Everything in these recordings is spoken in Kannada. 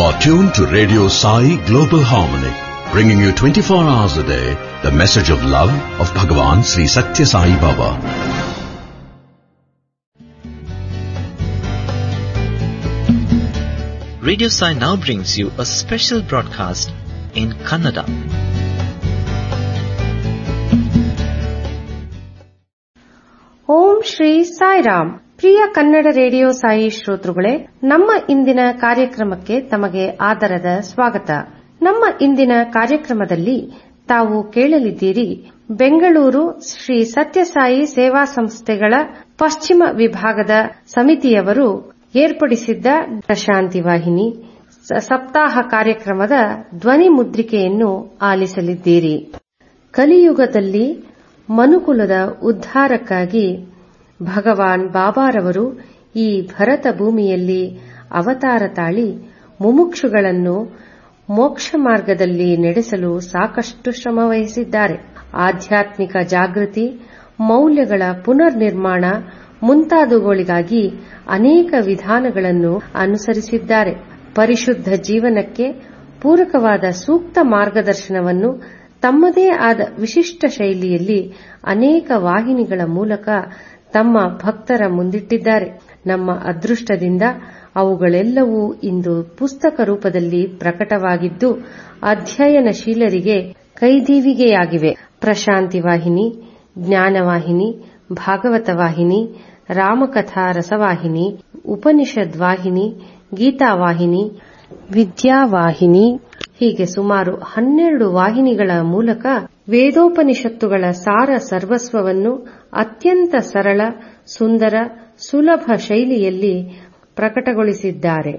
are tuned to Radio Sai Global Harmony, bringing you 24 hours a day the message of love of Bhagavan Sri Satya Sai Baba. Radio Sai now brings you a special broadcast in Kannada. Om Shri Sairam ಪ್ರಿಯ ಕನ್ನಡ ರೇಡಿಯೋ ಸಾಯಿ ಶ್ರೋತೃಗಳೇ ನಮ್ಮ ಇಂದಿನ ಕಾರ್ಯಕ್ರಮಕ್ಕೆ ತಮಗೆ ಆದರದ ಸ್ವಾಗತ ನಮ್ಮ ಇಂದಿನ ಕಾರ್ಯಕ್ರಮದಲ್ಲಿ ತಾವು ಕೇಳಲಿದ್ದೀರಿ ಬೆಂಗಳೂರು ಶ್ರೀ ಸತ್ಯಸಾಯಿ ಸೇವಾ ಸಂಸ್ಥೆಗಳ ಪಶ್ಚಿಮ ವಿಭಾಗದ ಸಮಿತಿಯವರು ಏರ್ಪಡಿಸಿದ್ದ ಶಾಂತಿ ವಾಹಿನಿ ಸಪ್ತಾಹ ಕಾರ್ಯಕ್ರಮದ ಧ್ವನಿ ಮುದ್ರಿಕೆಯನ್ನು ಆಲಿಸಲಿದ್ದೀರಿ ಕಲಿಯುಗದಲ್ಲಿ ಮನುಕುಲದ ಉದ್ಧಾರಕ್ಕಾಗಿ ಭಗವಾನ್ ಬಾಬಾರವರು ಈ ಭರತ ಭೂಮಿಯಲ್ಲಿ ಅವತಾರ ತಾಳಿ ಮುಮುಕ್ಷುಗಳನ್ನು ಮೋಕ್ಷ ಮಾರ್ಗದಲ್ಲಿ ನಡೆಸಲು ಸಾಕಷ್ಟು ಶ್ರಮವಹಿಸಿದ್ದಾರೆ ಆಧ್ಯಾತ್ಮಿಕ ಜಾಗೃತಿ ಮೌಲ್ಯಗಳ ಪುನರ್ ನಿರ್ಮಾಣ ಮುಂತಾದವುಗಳಿಗಾಗಿ ಅನೇಕ ವಿಧಾನಗಳನ್ನು ಅನುಸರಿಸಿದ್ದಾರೆ ಪರಿಶುದ್ಧ ಜೀವನಕ್ಕೆ ಪೂರಕವಾದ ಸೂಕ್ತ ಮಾರ್ಗದರ್ಶನವನ್ನು ತಮ್ಮದೇ ಆದ ವಿಶಿಷ್ಟ ಶೈಲಿಯಲ್ಲಿ ಅನೇಕ ವಾಹಿನಿಗಳ ಮೂಲಕ ತಮ್ಮ ಭಕ್ತರ ಮುಂದಿಟ್ಟಿದ್ದಾರೆ ನಮ್ಮ ಅದೃಷ್ಟದಿಂದ ಅವುಗಳೆಲ್ಲವೂ ಇಂದು ಪುಸ್ತಕ ರೂಪದಲ್ಲಿ ಪ್ರಕಟವಾಗಿದ್ದು ಅಧ್ಯಯನಶೀಲರಿಗೆ ಕೈದೀವಿಗೆಯಾಗಿವೆ ಪ್ರಶಾಂತಿ ವಾಹಿನಿ ಜ್ಞಾನವಾಹಿನಿ ಭಾಗವತ ವಾಹಿನಿ ರಾಮಕಥಾ ರಸವಾಹಿನಿ ಉಪನಿಷದ್ ವಾಹಿನಿ ಗೀತಾವಾಹಿನಿ ವಿದ್ಯಾವಾಹಿನಿ ಹೀಗೆ ಸುಮಾರು ಹನ್ನೆರಡು ವಾಹಿನಿಗಳ ಮೂಲಕ ವೇದೋಪನಿಷತ್ತುಗಳ ಸಾರ ಸರ್ವಸ್ವವನ್ನು ಅತ್ಯಂತ ಸರಳ ಸುಂದರ ಸುಲಭ ಶೈಲಿಯಲ್ಲಿ ಪ್ರಕಟಗೊಳಿಸಿದ್ದಾರೆ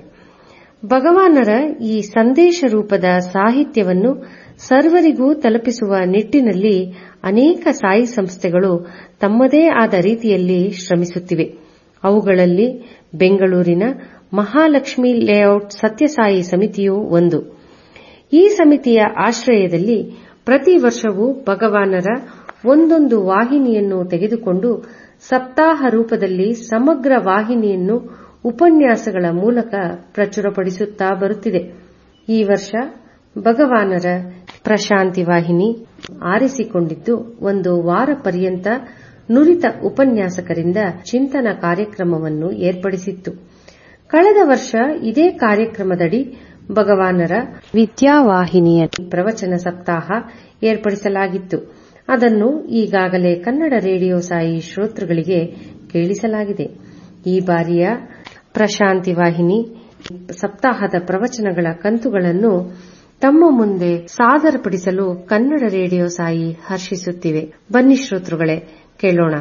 ಭಗವಾನರ ಈ ಸಂದೇಶ ರೂಪದ ಸಾಹಿತ್ಯವನ್ನು ಸರ್ವರಿಗೂ ತಲುಪಿಸುವ ನಿಟ್ಟಿನಲ್ಲಿ ಅನೇಕ ಸಾಯಿ ಸಂಸ್ಥೆಗಳು ತಮ್ಮದೇ ಆದ ರೀತಿಯಲ್ಲಿ ಶ್ರಮಿಸುತ್ತಿವೆ ಅವುಗಳಲ್ಲಿ ಬೆಂಗಳೂರಿನ ಮಹಾಲಕ್ಷ್ಮಿ ಲೇಔಟ್ ಸತ್ಯಸಾಯಿ ಸಮಿತಿಯೂ ಒಂದು ಈ ಸಮಿತಿಯ ಆಶ್ರಯದಲ್ಲಿ ಪ್ರತಿ ವರ್ಷವೂ ಭಗವಾನರ ಒಂದೊಂದು ವಾಹಿನಿಯನ್ನು ತೆಗೆದುಕೊಂಡು ಸಪ್ತಾಹ ರೂಪದಲ್ಲಿ ಸಮಗ್ರ ವಾಹಿನಿಯನ್ನು ಉಪನ್ಯಾಸಗಳ ಮೂಲಕ ಪ್ರಚುರಪಡಿಸುತ್ತಾ ಬರುತ್ತಿದೆ ಈ ವರ್ಷ ಭಗವಾನರ ಪ್ರಶಾಂತಿ ವಾಹಿನಿ ಆರಿಸಿಕೊಂಡಿದ್ದು ಒಂದು ವಾರ ಪರ್ಯಂತ ನುರಿತ ಉಪನ್ಯಾಸಕರಿಂದ ಚಿಂತನ ಕಾರ್ಯಕ್ರಮವನ್ನು ಏರ್ಪಡಿಸಿತ್ತು ಕಳೆದ ವರ್ಷ ಇದೇ ಕಾರ್ಯಕ್ರಮದಡಿ ಭಗವಾನರ ವಿದ್ಯಾವಾಹಿನಿಯ ಪ್ರವಚನ ಸಪ್ತಾಹ ಏರ್ಪಡಿಸಲಾಗಿತ್ತು ಅದನ್ನು ಈಗಾಗಲೇ ಕನ್ನಡ ರೇಡಿಯೋ ಸಾಯಿ ಶ್ರೋತೃಗಳಿಗೆ ಕೇಳಿಸಲಾಗಿದೆ ಈ ಬಾರಿಯ ಪ್ರಶಾಂತಿ ವಾಹಿನಿ ಸಪ್ತಾಹದ ಪ್ರವಚನಗಳ ಕಂತುಗಳನ್ನು ತಮ್ಮ ಮುಂದೆ ಸಾದರಪಡಿಸಲು ಕನ್ನಡ ರೇಡಿಯೋ ಸಾಯಿ ಹರ್ಷಿಸುತ್ತಿವೆ ಬನ್ನಿ ಶ್ರೋತೃಗಳೇ ಕೇಳೋಣ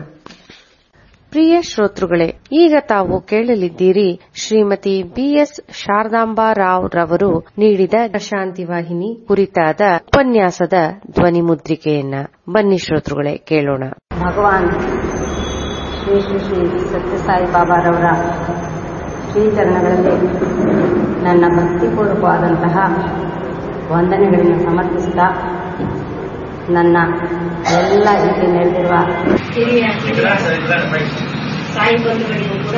ಪ್ರಿಯ ಶ್ರೋತೃಗಳೇ ಈಗ ತಾವು ಕೇಳಲಿದ್ದೀರಿ ಶ್ರೀಮತಿ ಬಿಎಸ್ ಶಾರದಾಂಬಾ ರಾವ್ ರವರು ನೀಡಿದ ಶಾಂತಿ ವಾಹಿನಿ ಕುರಿತಾದ ಉಪನ್ಯಾಸದ ಧ್ವನಿ ಮುದ್ರಿಕೆಯನ್ನ ಬನ್ನಿ ಶ್ರೋತೃಗಳೇ ಕೇಳೋಣ ಭಗವಾನ್ ಶ್ರೀ ಶ್ರೀ ಶ್ರೀ ಸತ್ಯಸಾಯಿ ಬಾಬಾರವರ ಶ್ರೀಚರಣಗಳಲ್ಲಿ ನನ್ನ ಭಕ್ತಿಪೂರ್ವಕವಾದಂತಹ ವಂದನೆಗಳನ್ನು ಸಮರ್ಪಿಸ್ತಾ ನನ್ನ ಎಲ್ಲ ಇಲ್ಲಿ ನೆರೆದಿರುವ ಹಿರಿಯ ಸಾಯಿ ಬಂಧುಗಳಿಗೂ ಕೂಡ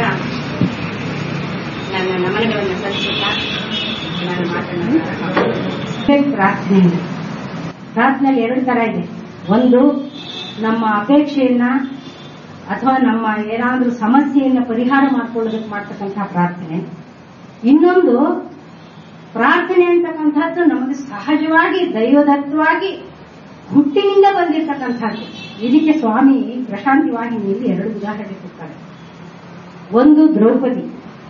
ನನ್ನ ನಮನಗಳನ್ನು ಸಲ್ಲಿಸುತ್ತಾ ನನ್ನ ಮಾತನ್ನು ಪ್ರಾರ್ಥನೆ ಪ್ರಾರ್ಥನೆಯಲ್ಲಿ ಎರಡು ತರ ಇದೆ ಒಂದು ನಮ್ಮ ಅಪೇಕ್ಷೆಯನ್ನ ಅಥವಾ ನಮ್ಮ ಏನಾದ್ರೂ ಸಮಸ್ಯೆಯನ್ನ ಪರಿಹಾರ ಮಾಡ್ಕೊಳ್ಳೋದಕ್ಕೆ ಮಾಡ್ತಕ್ಕಂತಹ ಪ್ರಾರ್ಥನೆ ಇನ್ನೊಂದು ಪ್ರಾರ್ಥನೆ ಅಂತಕ್ಕಂಥದ್ದು ನಮಗೆ ಸಹಜವಾಗಿ ದೈವದತ್ತವಾಗಿ ಹುಟ್ಟಿನಿಂದ ಬಂದಿರತಕ್ಕಂಥದ್ದು ಇದಕ್ಕೆ ಸ್ವಾಮಿ ಪ್ರಶಾಂತಿ ವಾಹಿನಿಯಲ್ಲಿ ಎರಡು ಉದಾಹರಣೆ ಕೊಡ್ತಾರೆ ಒಂದು ದ್ರೌಪದಿ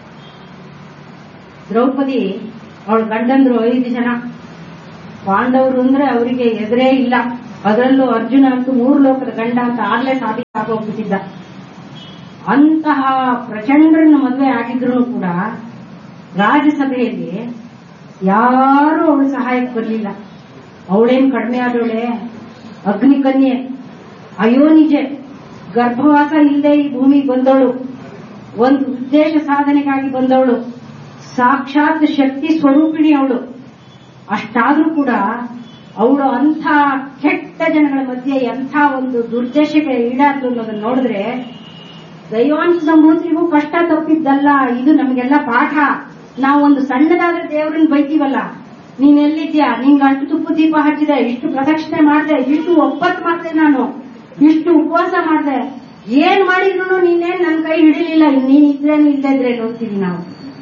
ದ್ರೌಪದಿ ಅವಳ ಗಂಡಂದ್ರು ಐದು ಜನ ಪಾಂಡವರು ಅಂದ್ರೆ ಅವರಿಗೆ ಎದುರೇ ಇಲ್ಲ ಅದರಲ್ಲೂ ಅರ್ಜುನ ಅಂತೂ ಮೂರು ಲೋಕದ ಗಂಡ ಅಂತ ಆಗ್ಲೇ ಸಾಬೀತಾಗೋಗ್ಬಿಟ್ಟಿದ್ದ ಅಂತಹ ಪ್ರಚಂಡರನ್ನ ಮದುವೆ ಆಗಿದ್ರು ಕೂಡ ರಾಜ್ಯಸಭೆಯಲ್ಲಿ ಯಾರೂ ಅವಳು ಸಹಾಯಕ್ಕೆ ಬರಲಿಲ್ಲ ಅವಳೇನ್ ಕಡಿಮೆ ಆದವಳೆ ಅಗ್ನಿಕನ್ಯೆ ಅಯೋನಿಜೆ ಗರ್ಭವಾಸ ಇಲ್ಲದೆ ಈ ಭೂಮಿಗೆ ಬಂದವಳು ಒಂದು ಉದ್ದೇಶ ಸಾಧನೆಗಾಗಿ ಬಂದವಳು ಸಾಕ್ಷಾತ್ ಶಕ್ತಿ ಸ್ವರೂಪಿಣಿ ಅವಳು ಅಷ್ಟಾದ್ರೂ ಕೂಡ ಅವಳು ಅಂಥ ಕೆಟ್ಟ ಜನಗಳ ಮಧ್ಯೆ ಎಂಥ ಒಂದು ದುರ್ದೇಶಕ್ಕೆ ಈಡಾದ್ರು ಅನ್ನೋದನ್ನ ನೋಡಿದ್ರೆ ದೈವಾಂಶ ಸಂಭೂತಿಗೂ ಕಷ್ಟ ತಪ್ಪಿದ್ದಲ್ಲ ಇದು ನಮಗೆಲ್ಲ ಪಾಠ ನಾವು ಒಂದು ಸಣ್ಣದಾದ ದೇವ್ರನ್ನ ಬೈತೀವಲ್ಲ ನೀನ್ ಎಲ್ಲಿದ್ಯಾ ನಿಂಗೆ ಅಷ್ಟು ತುಪ್ಪ ದೀಪ ಹಚ್ಚಿದೆ ಇಷ್ಟು ಪ್ರದಕ್ಷಿಣೆ ಮಾಡಿದೆ ಇಷ್ಟು ಒಪ್ಪತ್ತು ಮಾಡಿದೆ ನಾನು ಇಷ್ಟು ಉಪವಾಸ ಮಾಡಿದೆ ಏನ್ ಮಾಡಿದ್ರು ನೀನೇನ್ ನನ್ ಕೈ ಹಿಡಿಲಿಲ್ಲ ನೀನ್ ಇದ್ರೇನು ಇಲ್ಲದೆ ಇದ್ರೇನು ಅಂತೀವಿ ನಾವು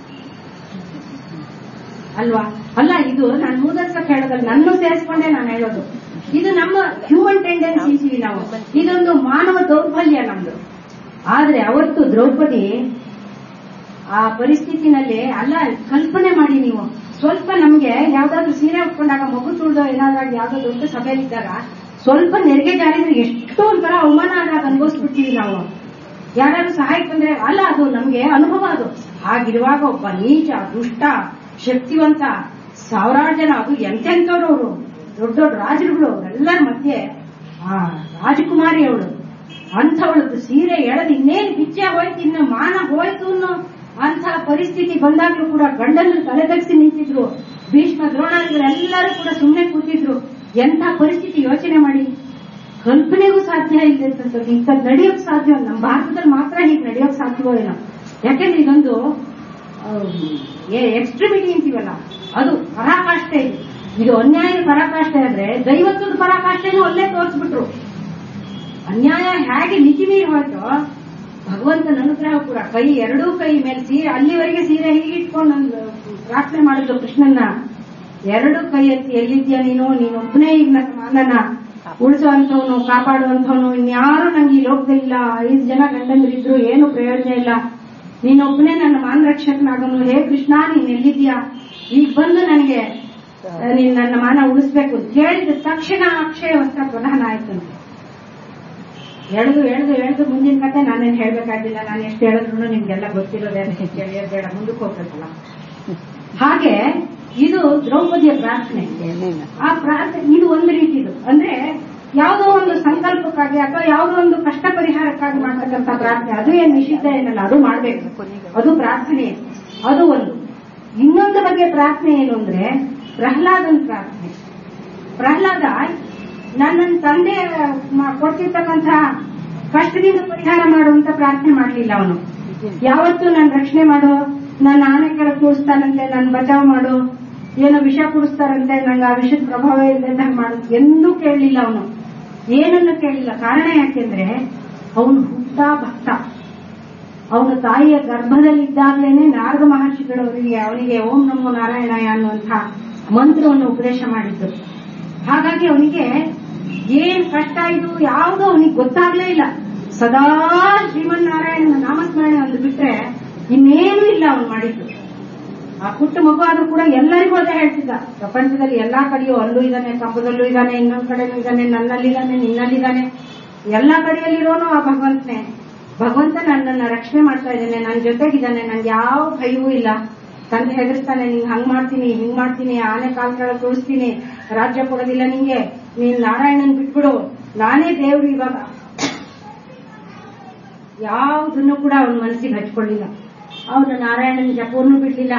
ಅಲ್ವಾ ಅಲ್ಲ ಇದು ನಾನು ಮೂದರ್ಸಕ್ ಹೇಳೋದಲ್ಲ ನನ್ನ ಸೇರಿಸ್ಕೊಂಡೆ ನಾನು ಹೇಳೋದು ಇದು ನಮ್ಮ ಹ್ಯೂಮನ್ ಟೆಂಡೆನ್ಸಿ ಅಂತೀವಿ ನಾವು ಇದೊಂದು ಮಾನವ ದೌರ್ಬಲ್ಯ ನಮ್ದು ಆದ್ರೆ ಅವತ್ತು ದ್ರೌಪದಿ ಆ ಪರಿಸ್ಥಿತಿನಲ್ಲಿ ಅಲ್ಲ ಕಲ್ಪನೆ ಮಾಡಿ ನೀವು ಸ್ವಲ್ಪ ನಮ್ಗೆ ಯಾವ್ದಾದ್ರು ಸೀರೆ ಉಟ್ಕೊಂಡಾಗ ಮಗು ತುಳಿದೋ ಏನಾದ್ರಾಗ ಯಾವ್ದೋ ದೊಡ್ಡ ಸಭೆಯಲ್ಲಿದ್ದಾಗ ಸ್ವಲ್ಪ ನೆರಿಗೆ ಜಾರಿದ್ರೆ ಎಷ್ಟು ಒಂಥರ ಅವಮಾನ ಆದಾಗ ಅನುಭವಿಸ್ಬಿಡ್ತೀವಿ ನಾವು ಯಾರಾದ್ರೂ ಸಹಾಯಕ್ಕೆ ಬಂದ್ರೆ ಅಲ್ಲ ಅದು ನಮ್ಗೆ ಅನುಭವ ಅದು ಹಾಗಿರುವಾಗ ಒಬ್ಬ ನೀಚ ದುಷ್ಟ ಶಕ್ತಿವಂತ ಸಾವಿರಾರು ಜನ ಅದು ಎಂತೆಂಥವ್ರು ಅವರು ದೊಡ್ಡ ದೊಡ್ಡ ರಾಜರುಗಳು ಅವರೆಲ್ಲರ ಮಧ್ಯೆ ಆ ರಾಜಕುಮಾರಿ ಅವಳು ಅಂಥವಳದ್ದು ಸೀರೆ ಎಳೆದು ಇನ್ನೇನು ಬಿಚ್ಚೆ ಹೋಯ್ತು ಇನ್ನು ಮಾನ ಹೋಯ್ತು ಅನ್ನೋ ಅಂಥ ಪರಿಸ್ಥಿತಿ ಬಂದಾಗ್ಲೂ ಕೂಡ ಗಂಡನ್ನು ತಲೆದಗ್ಸಿ ನಿಂತಿದ್ರು ಭೀಷ್ಮ ದ್ರೋಣಾದಿಗಳೆಲ್ಲರೂ ಕೂಡ ಸುಮ್ಮನೆ ಕೂತಿದ್ರು ಎಂಥ ಪರಿಸ್ಥಿತಿ ಯೋಚನೆ ಮಾಡಿ ಕಲ್ಪನೆಗೂ ಸಾಧ್ಯ ಇಲ್ಲದಂಥದ್ದು ಇಂಥದ್ದು ನಡೆಯೋಕ್ ಸಾಧ್ಯ ನಮ್ಮ ಭಾರತದಲ್ಲಿ ಮಾತ್ರ ಹೀಗೆ ನಡೆಯೋಕ್ ಸಾಧ್ಯವೋ ಏನೋ ಯಾಕೆಂದ್ರೆ ಇದೊಂದು ಎಕ್ಸ್ಟ್ರಿಮಿಟಿ ಅಂತೀವಲ್ಲ ಅದು ಪರಾಕಾಷ್ಠೆ ಇದು ಇದು ಅನ್ಯಾಯ ಪರಾಕಾಷ್ಠೆ ಆದ್ರೆ ದೈವತ್ವದ ಪರಾಕಾಷ್ಠೆನೂ ಅಲ್ಲೇ ತೋರಿಸ್ಬಿಟ್ರು ಅನ್ಯಾಯ ಹೇಗೆ ಮಿತಿ ಮೀರಿ ಹೋಯ್ತು ಭಗವಂತನ ಅನುಗ್ರಹ ಕೂಡ ಕೈ ಎರಡೂ ಕೈ ಮೇಲೆ ಸೀರೆ ಅಲ್ಲಿವರೆಗೆ ಸೀರೆ ಹೀಗೆ ಇಟ್ಕೊಂಡು ಒಂದು ಪ್ರಾರ್ಥನೆ ಮಾಡಿದ್ರು ಕೃಷ್ಣನ್ನ ಎರಡು ಕೈ ಎತ್ತಿ ಎಲ್ಲಿದ್ಯಾ ನೀನು ನೀನು ಒಬ್ಬನೇ ಈಗ ನನ್ನ ಮಾನನ ಉಳಿಸುವಂತವನು ಕಾಪಾಡುವಂತವನು ಇನ್ಯಾರು ನಂಗೆ ಈ ಲೋಕದಲ್ಲಿಲ್ಲ ಐದು ಜನ ಗಂಡಂದ್ರಿದ್ರು ಏನು ಪ್ರಯೋಜನ ಇಲ್ಲ ನೀನೊಬ್ಬನೇ ನನ್ನ ಮಾನ ರಕ್ಷಕನಾಗನು ಹೇ ಕೃಷ್ಣ ನೀನ್ ಎಲ್ಲಿದ್ಯಾ ಈಗ ಬಂದು ನನಗೆ ನೀನ್ ನನ್ನ ಮಾನ ಉಳಿಸ್ಬೇಕು ಅಂತ ಹೇಳಿದ ತಕ್ಷಣ ಅಕ್ಷಯ ವಸ್ತ್ರ ಪ್ರಧಾನ ಆಯ್ತು ಎಳೆದು ಎಳೆದು ಎಳೆದು ಮುಂದಿನ ಕತೆ ನಾನೇನ್ ಹೇಳ್ಬೇಕಾಗಿಲ್ಲ ನಾನು ಎಷ್ಟು ಹೇಳಿದ್ರು ನಿಮ್ಗೆಲ್ಲ ಗೊತ್ತಿರೋದೇ ಹೆಚ್ಚು ಎಳೆಯೋದು ಬೇಡ ಮುಂದಕ್ಕೆ ಹೋಗ್ಬೇಕಲ್ಲ ಹಾಗೆ ಇದು ದ್ರೌಪದಿಯ ಪ್ರಾರ್ಥನೆ ಆ ಪ್ರಾರ್ಥನೆ ಇದು ಒಂದು ರೀತಿದು ಅಂದ್ರೆ ಯಾವುದೋ ಒಂದು ಸಂಕಲ್ಪಕ್ಕಾಗಿ ಅಥವಾ ಯಾವುದೋ ಒಂದು ಕಷ್ಟ ಪರಿಹಾರಕ್ಕಾಗಿ ಮಾಡ್ತಕ್ಕಂಥ ಪ್ರಾರ್ಥನೆ ಅದು ಏನ್ ನಿಷಿದ್ಧ ಏನಲ್ಲ ಅದು ಮಾಡ್ಬೇಕು ಅದು ಪ್ರಾರ್ಥನೆ ಅದು ಒಂದು ಇನ್ನೊಂದು ಬಗ್ಗೆ ಪ್ರಾರ್ಥನೆ ಏನು ಅಂದ್ರೆ ಪ್ರಹ್ಲಾದನ್ ಪ್ರಾರ್ಥನೆ ಪ್ರಹ್ಲಾದ ನನ್ನ ತಂದೆ ಮ- ಕೊಡ್ತಿರ್ತಕ್ಕಂಥ ಕಷ್ಟದಿಂದ ಪರಿಹಾರ ಮಾಡುವಂತ ಪ್ರಾರ್ಥನೆ ಮಾಡಲಿಲ್ಲ ಅವನು ಯಾವತ್ತು ನನ್ನ ರಕ್ಷಣೆ ಮಾಡು ನನ್ನ ಆನೆ ಕೆಳಗೆ ಕೂಡಿಸ್ತಾನಂತೆ ನನ್ನ ಬಚಾವ್ ಮಾಡು ಏನೋ ವಿಷ ಕುಡಿಸ್ತಾರಂತೆ ನಂಗೆ ಆ ವಿಷದ ಪ್ರಭಾವ ಇಲ್ಲದಂಗೆ ಮಾಡು ಎಂದೂ ಕೇಳಲಿಲ್ಲ ಅವನು ಏನನ್ನು ಕೇಳಲಿಲ್ಲ ಕಾರಣ ಯಾಕೆಂದ್ರೆ ಅವನು ಹುಟ್ಟ ಭಕ್ತ ಅವನ ತಾಯಿಯ ಗರ್ಭದಲ್ಲಿದ್ದಾಗಲೇನೆ ನಾರದ ಮಹರ್ಷಿಗಳವರಿಗೆ ಅವನಿಗೆ ಓಂ ನಮೋ ನಾರಾಯಣಾಯ ಅನ್ನುವಂಥ ಮಂತ್ರವನ್ನು ಉಪದೇಶ ಮಾಡಿದ್ದು ಹಾಗಾಗಿ ಅವನಿಗೆ ಏನ್ ಕಷ್ಟ ಇದು ಯಾವುದೋ ಅವನಿಗೆ ಗೊತ್ತಾಗ್ಲೇ ಇಲ್ಲ ಸದಾ ಶ್ರೀಮನ್ನಾರಾಯಣನ ನಾಮಸ್ಮರಣೆ ಒಂದು ಬಿಟ್ರೆ ಇನ್ನೇನು ಇಲ್ಲ ಅವನು ಮಾಡಿದ್ದು ಆ ಪುಟ್ಟ ಮಗು ಆದ್ರೂ ಕೂಡ ಎಲ್ಲರಿಗೂ ಅದೇ ಹೇಳ್ತಿದ್ದ ಪ್ರಪಂಚದಲ್ಲಿ ಎಲ್ಲಾ ಕಡೆಯೂ ಅಲ್ಲೂ ಇದ್ದಾನೆ ಕಂಬದಲ್ಲೂ ಇದ್ದಾನೆ ಇನ್ನೊಂದ್ ಕಡೆನೂ ಇದ್ದಾನೆ ನನ್ನಲ್ಲಿದ್ದಾನೆ ನಿನ್ನಲ್ಲಿದ್ದಾನೆ ಎಲ್ಲಾ ಕಡೆಯಲ್ಲಿರೋನು ಆ ಭಗವಂತನೇ ಭಗವಂತ ನನ್ನನ್ನ ರಕ್ಷಣೆ ಮಾಡ್ತಾ ಇದ್ದಾನೆ ನನ್ನ ಜೊತೆಗಿದ್ದಾನೆ ನನ್ಗೆ ಯಾವ ಭಯವೂ ಇಲ್ಲ ತಂದೆ ಹೆದರ್ಸ್ತಾನೆ ನಿಂಗೆ ಹಂಗ್ ಮಾಡ್ತೀನಿ ಹಿಂಗ್ ಮಾಡ್ತೀನಿ ಆನೆ ಕಾಲ್ ಕೆಳಗೆ ತುಳಿಸ್ತೀನಿ ರಾಜ್ಯ ಕೊಡೋದಿಲ್ಲ ನಿಂಗೆ ನೀನ್ ನಾರಾಯಣನ್ ಬಿಟ್ಬಿಡು ನಾನೇ ದೇವ್ರು ಇವಾಗ ಯಾವುದನ್ನು ಕೂಡ ಅವನ ಮನಸ್ಸಿಗೆ ಹಚ್ಕೊಳ್ಳಿಲ್ಲ ಅವನು ನಾರಾಯಣನ ಜಪವನ್ನು ಬಿಡ್ಲಿಲ್ಲ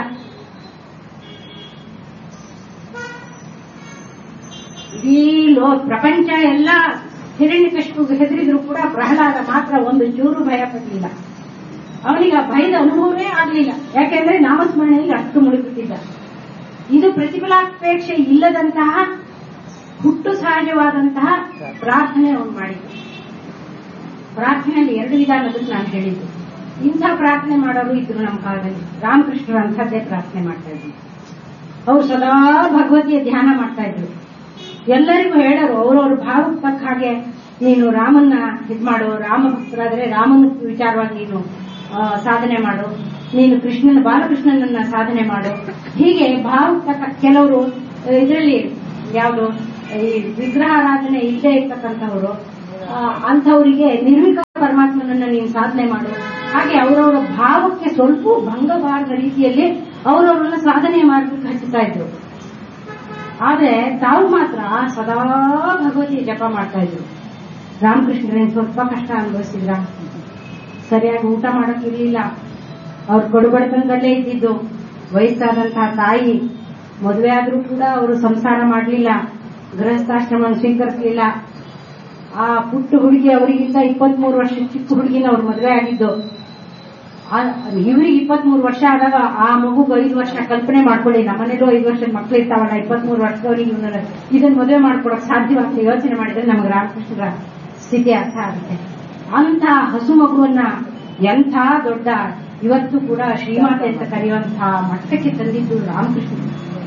ಇಡೀ ಲೋ ಪ್ರಪಂಚ ಎಲ್ಲ ಹಿರಣ್ಯಕಶಿಪುಗೆ ಹೆದರಿದ್ರು ಕೂಡ ಪ್ರಹ್ಲಾದ ಮಾತ್ರ ಒಂದು ಚೂರು ಭಯ ಪಡಲಿಲ್ಲ ಅವನಿಗೆ ಆ ಭಯದ ಅನುಭವವೇ ಆಗಲಿಲ್ಲ ಯಾಕೆಂದ್ರೆ ನಾಮಸ್ಮರಣೆಯಲ್ಲಿ ಅಷ್ಟು ಮುಳುಗುತ್ತಿದ್ದ ಇದು ಪ್ರತಿಫಲಾಪೇಕ್ಷೆ ಇಲ್ಲದಂತಹ ಹುಟ್ಟು ಸಹಜವಾದಂತಹ ಪ್ರಾರ್ಥನೆ ಅವನು ಮಾಡಿದ್ದು ಪ್ರಾರ್ಥನೆಯಲ್ಲಿ ಎರಡು ವಿಧಾನದಲ್ಲಿ ನಾನು ಹೇಳಿದ್ದು ಇಂಥ ಪ್ರಾರ್ಥನೆ ಮಾಡೋರು ಇದ್ರು ನಮ್ಮ ಕಾಲದಲ್ಲಿ ರಾಮಕೃಷ್ಣರು ಅಂಥದ್ದೇ ಪ್ರಾರ್ಥನೆ ಮಾಡ್ತಾ ಇದ್ರು ಅವ್ರು ಸದಾ ಭಗವತಿಯ ಧ್ಯಾನ ಮಾಡ್ತಾ ಇದ್ರು ಎಲ್ಲರಿಗೂ ಹೇಳೋರು ಅವ್ರವ್ರ ಭಾವಕ್ಕೆ ತಕ್ಕ ಹಾಗೆ ನೀನು ರಾಮನ್ನ ಇದ್ ಮಾಡು ರಾಮ ಭಕ್ತರಾದ್ರೆ ರಾಮನ ವಿಚಾರವಾಗಿ ನೀನು ಆ, ಸಾಧನೆ ಮಾಡು ನೀನು ಕೃಷ್ಣನ ಬಾಲಕೃಷ್ಣನನ್ನ ಸಾಧನೆ ಮಾಡು ಹೀಗೆ ಭಾವಕ್ಕೆ ತಕ್ಕ ಕೆಲವರು ಇದರಲ್ಲಿ ಯಾವುದು ಈ ವಿಗ್ರಹಾರಾಧನೆ ಇಲ್ಲದೆ ಇರ್ತಕ್ಕಂಥವ್ರು ಆ, ಅಂಥವರಿಗೆ ನಿರ್ವಿಕಾರ ಪರಮಾತ್ಮನನ್ನ ನೀನು ಸಾಧನೆ ಮಾಡು ಹಾಗೆ ಅವರವರ ಭಾವಕ್ಕೆ ಸ್ವಲ್ಪ ಭಂಗಬಾರದ ರೀತಿಯಲ್ಲಿ ಅವರವರನ್ನ ಸಾಧನೆ ಮಾಡಲಿಕ್ಕೆ ಹಚ್ಚುತ್ತಾ ಇದ್ರು ಆದ್ರೆ ತಾವು ಮಾತ್ರ ಸದಾ ಭಗವತಿಯ ಜಪ ಮಾಡ್ತಾ ಇದ್ರು ರಾಮಕೃಷ್ಣರೇನು ಸ್ವಲ್ಪ ಕಷ್ಟ ಅನುಭವಿಸಿದ್ರ ಸರಿಯಾಗಿ ಊಟ ಮಾಡಕ್ಕಿರ್ಲಿಲ್ಲ ಅವ್ರು ಕೊಡುಬಡತನದಲ್ಲೇ ಇದ್ದಿದ್ದು ವಯಸ್ಸಾದಂತಹ ತಾಯಿ ಮದುವೆ ಆದ್ರೂ ಕೂಡ ಅವರು ಸಂಸಾರ ಮಾಡಲಿಲ್ಲ ಗೃಹಸ್ಥಾಶ್ರಮ ಸ್ವೀಕರಿಸಲಿಲ್ಲ ಆ ಪುಟ್ಟ ಹುಡುಗಿ ಅವರಿಗಿಂತ ಇಪ್ಪತ್ಮೂರು ವರ್ಷ ಚಿಕ್ಕ ಹುಡುಗಿನ ಅವ್ರು ಮದುವೆ ಆಗಿದ್ದು ಇವ್ರಿಗೆ ಇಪ್ಪತ್ಮೂರು ವರ್ಷ ಆದಾಗ ಆ ಮಗುಗೆ ಐದು ವರ್ಷ ಕಲ್ಪನೆ ಮಾಡ್ಕೊಳ್ಳಿ ನಮ್ಮನೇಲೂ ಐದು ವರ್ಷದ ಮಕ್ಳು ಇರ್ತಾವಲ್ಲ ಇಪ್ಪತ್ಮೂರು ವರ್ಷದವ್ರಿಗೆ ಇವನ್ನ ಇದನ್ನ ಮದುವೆ ಮಾಡ್ಕೊಡಕ್ ಸಾಧ್ಯವಾಗ್ತದೆ ಯೋಚನೆ ಮಾಡಿದ್ರೆ ನಮಗೆ ರಾಮಕೃಷ್ಣರ ಸ್ಥಿತಿ ಅರ್ಥ ಆಗುತ್ತೆ ಅಂತ ಹಸು ಮಗುವನ್ನ ಎಂಥ ದೊಡ್ಡ ಇವತ್ತು ಕೂಡ ಶ್ರೀಮಾತೆ ಅಂತ ಕರೆಯುವಂತಹ ಮಟ್ಟಕ್ಕೆ ತಂದಿದ್ದು ರಾಮಕೃಷ್ಣ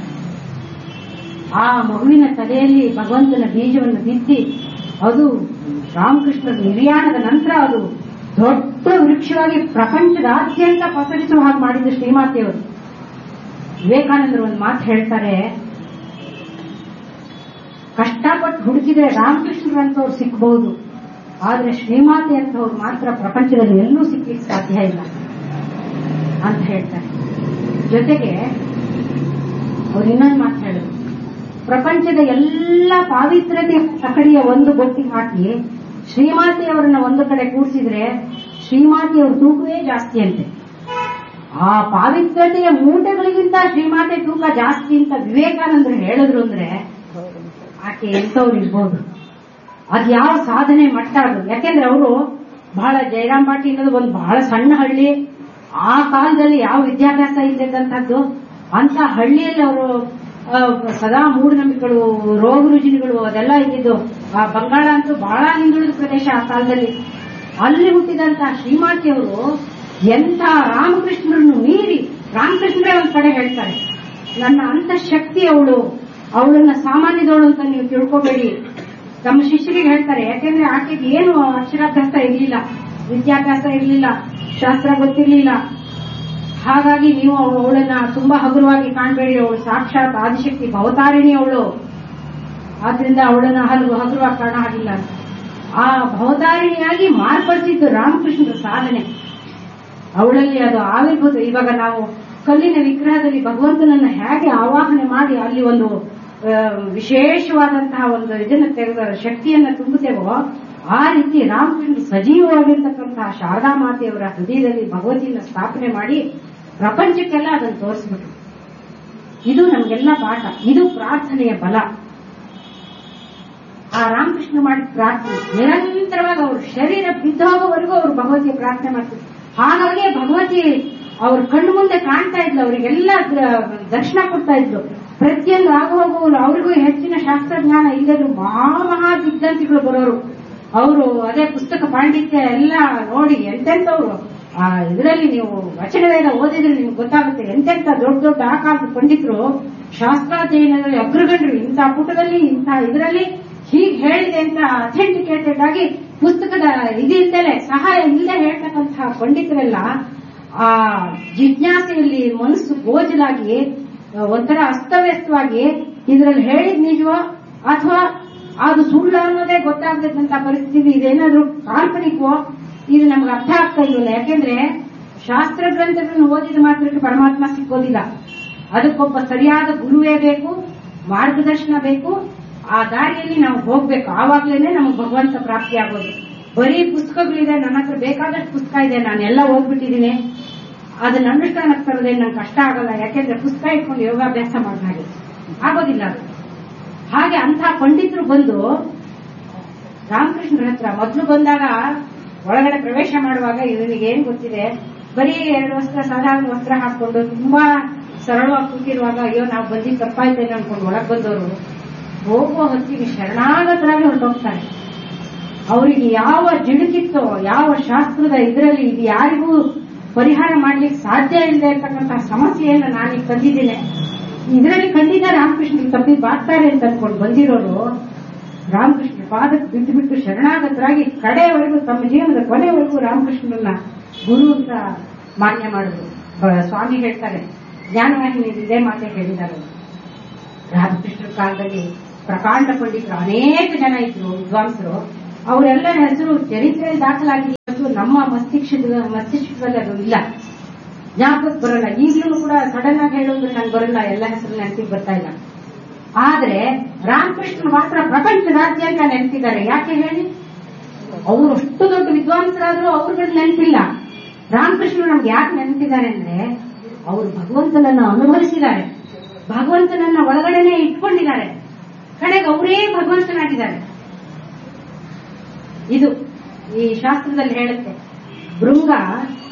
ಆ ಮಗುವಿನ ತಲೆಯಲ್ಲಿ ಭಗವಂತನ ಬೀಜವನ್ನು ಬಿತ್ತಿ ಅದು ರಾಮಕೃಷ್ಣರ ನಿರ್ಯಾಣದ ನಂತರ ಅದು ದೊಡ್ಡ ವೃಕ್ಷವಾಗಿ ಪ್ರಪಂಚದಾದ್ಯಂತ ಪಸರಿಸುವ ಹಾಗೆ ಮಾಡಿದ್ದು ಶ್ರೀಮಾತೆಯವರು ವಿವೇಕಾನಂದರು ಒಂದು ಮಾತು ಹೇಳ್ತಾರೆ ಕಷ್ಟಪಟ್ಟು ಹುಡುಕಿದ್ರೆ ರಾಮಕೃಷ್ಣರಂತವ್ರು ಸಿಕ್ಕಬಹುದು ಆದ್ರೆ ಶ್ರೀಮಾತೆ ಅಂತವ್ರು ಮಾತ್ರ ಪ್ರಪಂಚದಲ್ಲಿ ಎಲ್ಲೂ ಸಿಕ್ಲಿಕ್ಕೆ ಸಾಧ್ಯ ಇಲ್ಲ ಅಂತ ಹೇಳ್ತಾರೆ ಜೊತೆಗೆ ಅವ್ರು ಇನ್ನೊಂದು ಮಾತು ಹೇಳಿದ್ರು ಪ್ರಪಂಚದ ಎಲ್ಲ ಪಾವಿತ್ರತೆ ತಕಡಿಯ ಒಂದು ಬೊಟ್ಟಿಗೆ ಹಾಕಿ ಶ್ರೀಮಾತೆಯವರನ್ನ ಒಂದು ಕಡೆ ಕೂಡಿಸಿದ್ರೆ ಶ್ರೀಮಾತೆಯವ್ರ ತೂಕವೇ ಜಾಸ್ತಿ ಅಂತೆ ಆ ಪಾವಿತ್ರತೆಯ ಮೂಟೆಗಳಿಗಿಂತ ಶ್ರೀಮಾತೆ ತೂಕ ಜಾಸ್ತಿ ಅಂತ ವಿವೇಕಾನಂದರು ಹೇಳಿದ್ರು ಅಂದ್ರೆ ಆಕೆ ಎಂತವ್ರು ಇರ್ಬೋದು ಅದ್ ಯಾವ ಸಾಧನೆ ಮಟ್ಟ ಅದು ಯಾಕೆಂದ್ರೆ ಅವರು ಬಹಳ ಜಯರಾಮ್ ಪಾಟಿ ಅನ್ನೋದು ಒಂದು ಬಹಳ ಸಣ್ಣ ಹಳ್ಳಿ ಆ ಕಾಲದಲ್ಲಿ ಯಾವ ವಿದ್ಯಾಭ್ಯಾಸ ಇಲ್ಲದಂತದ್ದು ಅಂತ ಹಳ್ಳಿಯಲ್ಲಿ ಅವರು ಸದಾ ಮೂಢನಂಬಿಕೆಗಳು ರೋಗ ರುಜಿನಗಳು ಅದೆಲ್ಲ ಇದ್ದಿದ್ದು ಆ ಬಂಗಾಳ ಅಂತೂ ಬಹಳ ಹಿಂದುಳಿದ ಪ್ರದೇಶ ಆ ಕಾಲದಲ್ಲಿ ಅಲ್ಲಿ ಹುಟ್ಟಿದಂತಹ ಶ್ರೀಮಾತೆಯವರು ಎಂಥ ರಾಮಕೃಷ್ಣರನ್ನು ಮೀರಿ ರಾಮಕೃಷ್ಣರೇ ಒಂದ್ ಕಡೆ ಹೇಳ್ತಾರೆ ನನ್ನ ಅಂತಃಶಕ್ತಿ ಅವಳು ಅವಳನ್ನ ಸಾಮಾನ್ಯದವಳು ಅಂತ ನೀವು ತಿಳ್ಕೋಬೇಡಿ ತಮ್ಮ ಶಿಷ್ಯರಿಗೆ ಹೇಳ್ತಾರೆ ಯಾಕೆಂದ್ರೆ ಆಕೆಗೆ ಏನು ಅಕ್ಷರಾಭ್ಯಾಸ ಇರಲಿಲ್ಲ ವಿದ್ಯಾಭ್ಯಾಸ ಇರಲಿಲ್ಲ ಶಾಸ್ತ್ರ ಗೊತ್ತಿರಲಿಲ್ಲ ಹಾಗಾಗಿ ನೀವು ಅವಳನ್ನ ತುಂಬಾ ಹಗುರವಾಗಿ ಕಾಣಬೇಡಿ ಅವಳು ಸಾಕ್ಷಾತ್ ಆದಿಶಕ್ತಿ ಭವತಾರಿಣಿ ಅವಳು ಆದ್ರಿಂದ ಅವಳನ್ನ ಹಲವು ಹಗುರವಾಗಿ ಕಾಣ ಹಾಗಿಲ್ಲ ಆ ಭವತಾರಿಣಿಯಾಗಿ ಮಾರ್ಪಡಿಸಿದ್ದು ರಾಮಕೃಷ್ಣರ ಸಾಧನೆ ಅವಳಲ್ಲಿ ಅದು ಆವಿರ್ಭೂತ ಇವಾಗ ನಾವು ಕಲ್ಲಿನ ವಿಗ್ರಹದಲ್ಲಿ ಭಗವಂತನನ್ನ ಹೇಗೆ ಆವಾಹನೆ ಮಾಡಿ ಅಲ್ಲಿ ಒಂದು ವಿಶೇಷವಾದಂತಹ ಒಂದು ಇದನ್ನ ತೆಗೆದ ಶಕ್ತಿಯನ್ನ ತುಂಬುತ್ತೇವೋ ಆ ರೀತಿ ರಾಮಕೃಷ್ಣ ಸಜೀವವಾಗಿರ್ತಕ್ಕಂತಹ ಶಾರದಾ ಮಾತೆಯವರ ಹೃದಯದಲ್ಲಿ ಭಗವತಿಯನ್ನ ಸ್ಥಾಪನೆ ಮಾಡಿ ಪ್ರಪಂಚಕ್ಕೆಲ್ಲ ಅದನ್ನು ತೋರಿಸ್ಬಿಟ್ರು ಇದು ನಮಗೆಲ್ಲ ಪಾಠ ಇದು ಪ್ರಾರ್ಥನೆಯ ಬಲ ಆ ರಾಮಕೃಷ್ಣ ಮಾಡಿದ ಪ್ರಾರ್ಥನೆ ನಿರಂತರವಾಗಿ ಅವ್ರ ಶರೀರ ಬಿದ್ದೋಗೋವರೆಗೂ ಅವರು ಭಗವತಿಯ ಪ್ರಾರ್ಥನೆ ಮಾಡ್ತಿದ್ರು ಹಾಗಾಗಿ ಭಗವತಿ ಅವ್ರ ಕಣ್ಣು ಮುಂದೆ ಕಾಣ್ತಾ ಇದ್ಲು ಅವರಿಗೆಲ್ಲ ದರ್ಶನ ಕೊಡ್ತಾ ಇದ್ಲು ಪ್ರತಿಯೊಂದು ಆಗ ಹೋಗುವವರು ಅವ್ರಿಗೂ ಹೆಚ್ಚಿನ ಶಾಸ್ತ್ರಜ್ಞಾನ ಇಲ್ಲದ್ರು ಮಹಾ ಮಹಾ ದಿಗ್ಗಂತಿಗಳು ಬರೋರು ಅವರು ಅದೇ ಪುಸ್ತಕ ಪಾಂಡಿತ್ಯ ಎಲ್ಲ ನೋಡಿ ಎಂತೆಂತವ್ರು ಆ ಇದರಲ್ಲಿ ನೀವು ವಚನವೇದ ಓದಿದ್ರೆ ನಿಮ್ಗೆ ಗೊತ್ತಾಗುತ್ತೆ ಎಂತೆಂತ ದೊಡ್ಡ ದೊಡ್ಡ ಆಕಾರದ ಪಂಡಿತರು ಶಾಸ್ತ್ರಾಧ್ಯಯನದಲ್ಲಿ ಅಗ್ರಗಣ್ಯರು ಇಂಥ ಪುಟದಲ್ಲಿ ಇಂಥ ಇದರಲ್ಲಿ ಹೀಗೆ ಹೇಳಿದೆ ಅಂತ ಅಥೆಂಟಿಕೇಟೆಡ್ ಆಗಿ ಪುಸ್ತಕದ ಇದಿಲ್ದಲೆ ಸಹಾಯ ಇಲ್ಲದೆ ಹೇಳ್ತಕ್ಕಂತಹ ಪಂಡಿತರೆಲ್ಲ ಆ ಜಿಜ್ಞಾಸೆಯಲ್ಲಿ ಮನಸ್ಸು ಗೋಜಲಾಗಿ ಒಂಥರ ಅಸ್ತವ್ಯಸ್ತವಾಗಿ ಇದರಲ್ಲಿ ಹೇಳಿದ್ ನಿಜವೋ ಅಥವಾ ಅದು ಸುಳ್ಳು ಅನ್ನೋದೇ ಗೊತ್ತಾಗದಂತ ಪರಿಸ್ಥಿತಿ ಇದೇನಾದ್ರೂ ಕಾಲ್ಪನಿಕವೋ ಇದು ನಮ್ಗೆ ಅರ್ಥ ಆಗ್ತಾ ಇಲ್ವಲ್ಲ ಯಾಕೆಂದ್ರೆ ಶಾಸ್ತ್ರ ಗ್ರಂಥಗಳನ್ನು ಓದಿದ ಮಾತ್ರಕ್ಕೆ ಪರಮಾತ್ಮ ಸಿಕ್ಕೋದಿಲ್ಲ ಅದಕ್ಕೊಬ್ಬ ಸರಿಯಾದ ಗುರುವೇ ಬೇಕು ಮಾರ್ಗದರ್ಶನ ಬೇಕು ಆ ದಾರಿಯಲ್ಲಿ ನಾವು ಹೋಗ್ಬೇಕು ಆವಾಗ್ಲೇನೆ ನಮಗೆ ಭಗವಂತ ಪ್ರಾಪ್ತಿ ಆಗೋದು ಬರೀ ಪುಸ್ತಕಗಳಿದೆ ನನ್ನ ಹತ್ರ ಬೇಕಾದಷ್ಟು ಪುಸ್ತಕ ಇದೆ ನಾನು ಎಲ್ಲ ಓದ್ಬಿಟ್ಟಿದ್ದೀನಿ ಅದನ್ನ ಅನುಷ್ಠಾನಕ್ಕೆ ತರೋದೇ ನಂಗೆ ಕಷ್ಟ ಆಗಲ್ಲ ಯಾಕೆಂದ್ರೆ ಪುಸ್ತಕ ಇಟ್ಕೊಂಡು ಯೋಗಾಭ್ಯಾಸ ಮಾಡಿದ ಹಾಗೆ ಆಗೋದಿಲ್ಲ ಅದು ಹಾಗೆ ಅಂಥ ಪಂಡಿತರು ಬಂದು ರಾಮಕೃಷ್ಣರ ಹತ್ರ ಮೊದಲು ಬಂದಾಗ ಒಳಗಡೆ ಪ್ರವೇಶ ಮಾಡುವಾಗ ಇವನಿಗೆ ಏನ್ ಗೊತ್ತಿದೆ ಬರೀ ಎರಡು ವಸ್ತ್ರ ಸಾಧಾರಣ ವಸ್ತ್ರ ಹಾಕೊಂಡು ತುಂಬಾ ಸರಳವಾಗಿ ಕೂತಿರುವಾಗ ಅಯ್ಯೋ ನಾವು ಬಂದಿದ್ದು ತಪ್ಪಾಯ್ತೇನೆ ಅನ್ಕೊಂಡು ಒಳಗ್ ಬಂದವರು ಹೋಗುವ ಹೊತ್ತಿಗೆ ಶರಣಾಗತರಾಗಿ ಹೊರಟೋಗ್ತಾರೆ ಅವರಿಗೆ ಯಾವ ಜಿಡುಕಿತ್ತೋ ಯಾವ ಶಾಸ್ತ್ರದ ಇದರಲ್ಲಿ ಇದು ಯಾರಿಗೂ ಪರಿಹಾರ ಮಾಡ್ಲಿಕ್ಕೆ ಸಾಧ್ಯ ಇಲ್ಲದೆ ಇರ್ತಕ್ಕಂತಹ ಸಮಸ್ಯೆಯನ್ನು ನಾನೀಗ ತಂದಿದ್ದೇನೆ ಇದರಲ್ಲಿ ಖಂಡಿತ ರಾಮಕೃಷ್ಣ ತಪ್ಪಿ ಬಾಗ್ತಾರೆ ಅಂತ ಅನ್ಕೊಂಡು ಬಂದಿರೋರು ರಾಮಕೃಷ್ಣ ಪಾದಕ್ಕೆ ಬಿಟ್ಟು ಬಿಟ್ಟು ಶರಣಾಗತರಾಗಿ ಕಡೆಯವರೆಗೂ ತಮ್ಮ ಜೀವನದ ಕೊನೆಯವರೆಗೂ ರಾಮಕೃಷ್ಣನನ್ನ ಗುರು ಅಂತ ಮಾನ್ಯ ಮಾಡಿದ್ರು ಬ- ಸ್ವಾಮಿ ಹೇಳ್ತಾರೆ ಜ್ಞಾನವಾಹಿನಿ ಇದೇ ಮಾತೆ ಹೇಳಿದ್ದಾರೆ ರಾಮಕೃಷ್ಣ ಕಾಲದಲ್ಲಿ ಪ್ರಕಾಂಡ ಪಂಡಿತರು ಅನೇಕ ಜನ ಇದ್ರು ವಿದ್ವಾಂಸರು ಅವರೆಲ್ಲರ ಹೆಸರು ಚರಿತ್ರೆಯಲ್ಲಿ ದಾಖಲಾಗಿದೆ ಹೊರತು ನಮ್ಮ ಮಸ್ತಿಷ್ಕದ ಮಸ್ತಿಷ್ಕದಲ್ಲಿ ಅದು ಇಲ್ಲ ಜ್ಞಾಪಕಕ್ಕೆ ಬರಲ್ಲ ಈಗಲೂ ಕೂಡ ಸಡನ್ ಆಗಿ ಹೇಳೋದು ನಂಗೆ ಬರಲ್ಲ ಎಲ್ಲ ಹೆಸರು ನೆನಪಿಗೆ ಬರ್ತಾ ಇಲ್ಲ ಆದ್ರೆ ರಾಮಕೃಷ್ಣ ಮಾತ್ರ ಪ್ರಪಂಚದಾದ್ಯಂತ ನೆನಪಿದ್ದಾರೆ ಯಾಕೆ ಹೇಳಿ ಅವರು ಅಷ್ಟು ದೊಡ್ಡ ವಿದ್ವಾಂಸರಾದ್ರೂ ಅವ್ರಿಗೆ ನೆನಪಿಲ್ಲ ರಾಮಕೃಷ್ಣ ನಮ್ಗೆ ಯಾಕೆ ನೆನಪಿದ್ದಾರೆ ಅಂದ್ರೆ ಅವರು ಭಗವಂತನನ್ನ ಅನುಭವಿಸಿದ್ದಾರೆ ಭಗವಂತನನ್ನ ಒಳಗಡೆನೆ ಇಟ್ಕೊಂಡಿದ್ದಾರೆ ಕಡೆಗೆ ಅವರೇ ಭಗವಂತನಾಗಿದ್ದಾರೆ ಇದು ಈ ಶಾಸ್ತ್ರದಲ್ಲಿ ಹೇಳುತ್ತೆ ಭೃಂಗ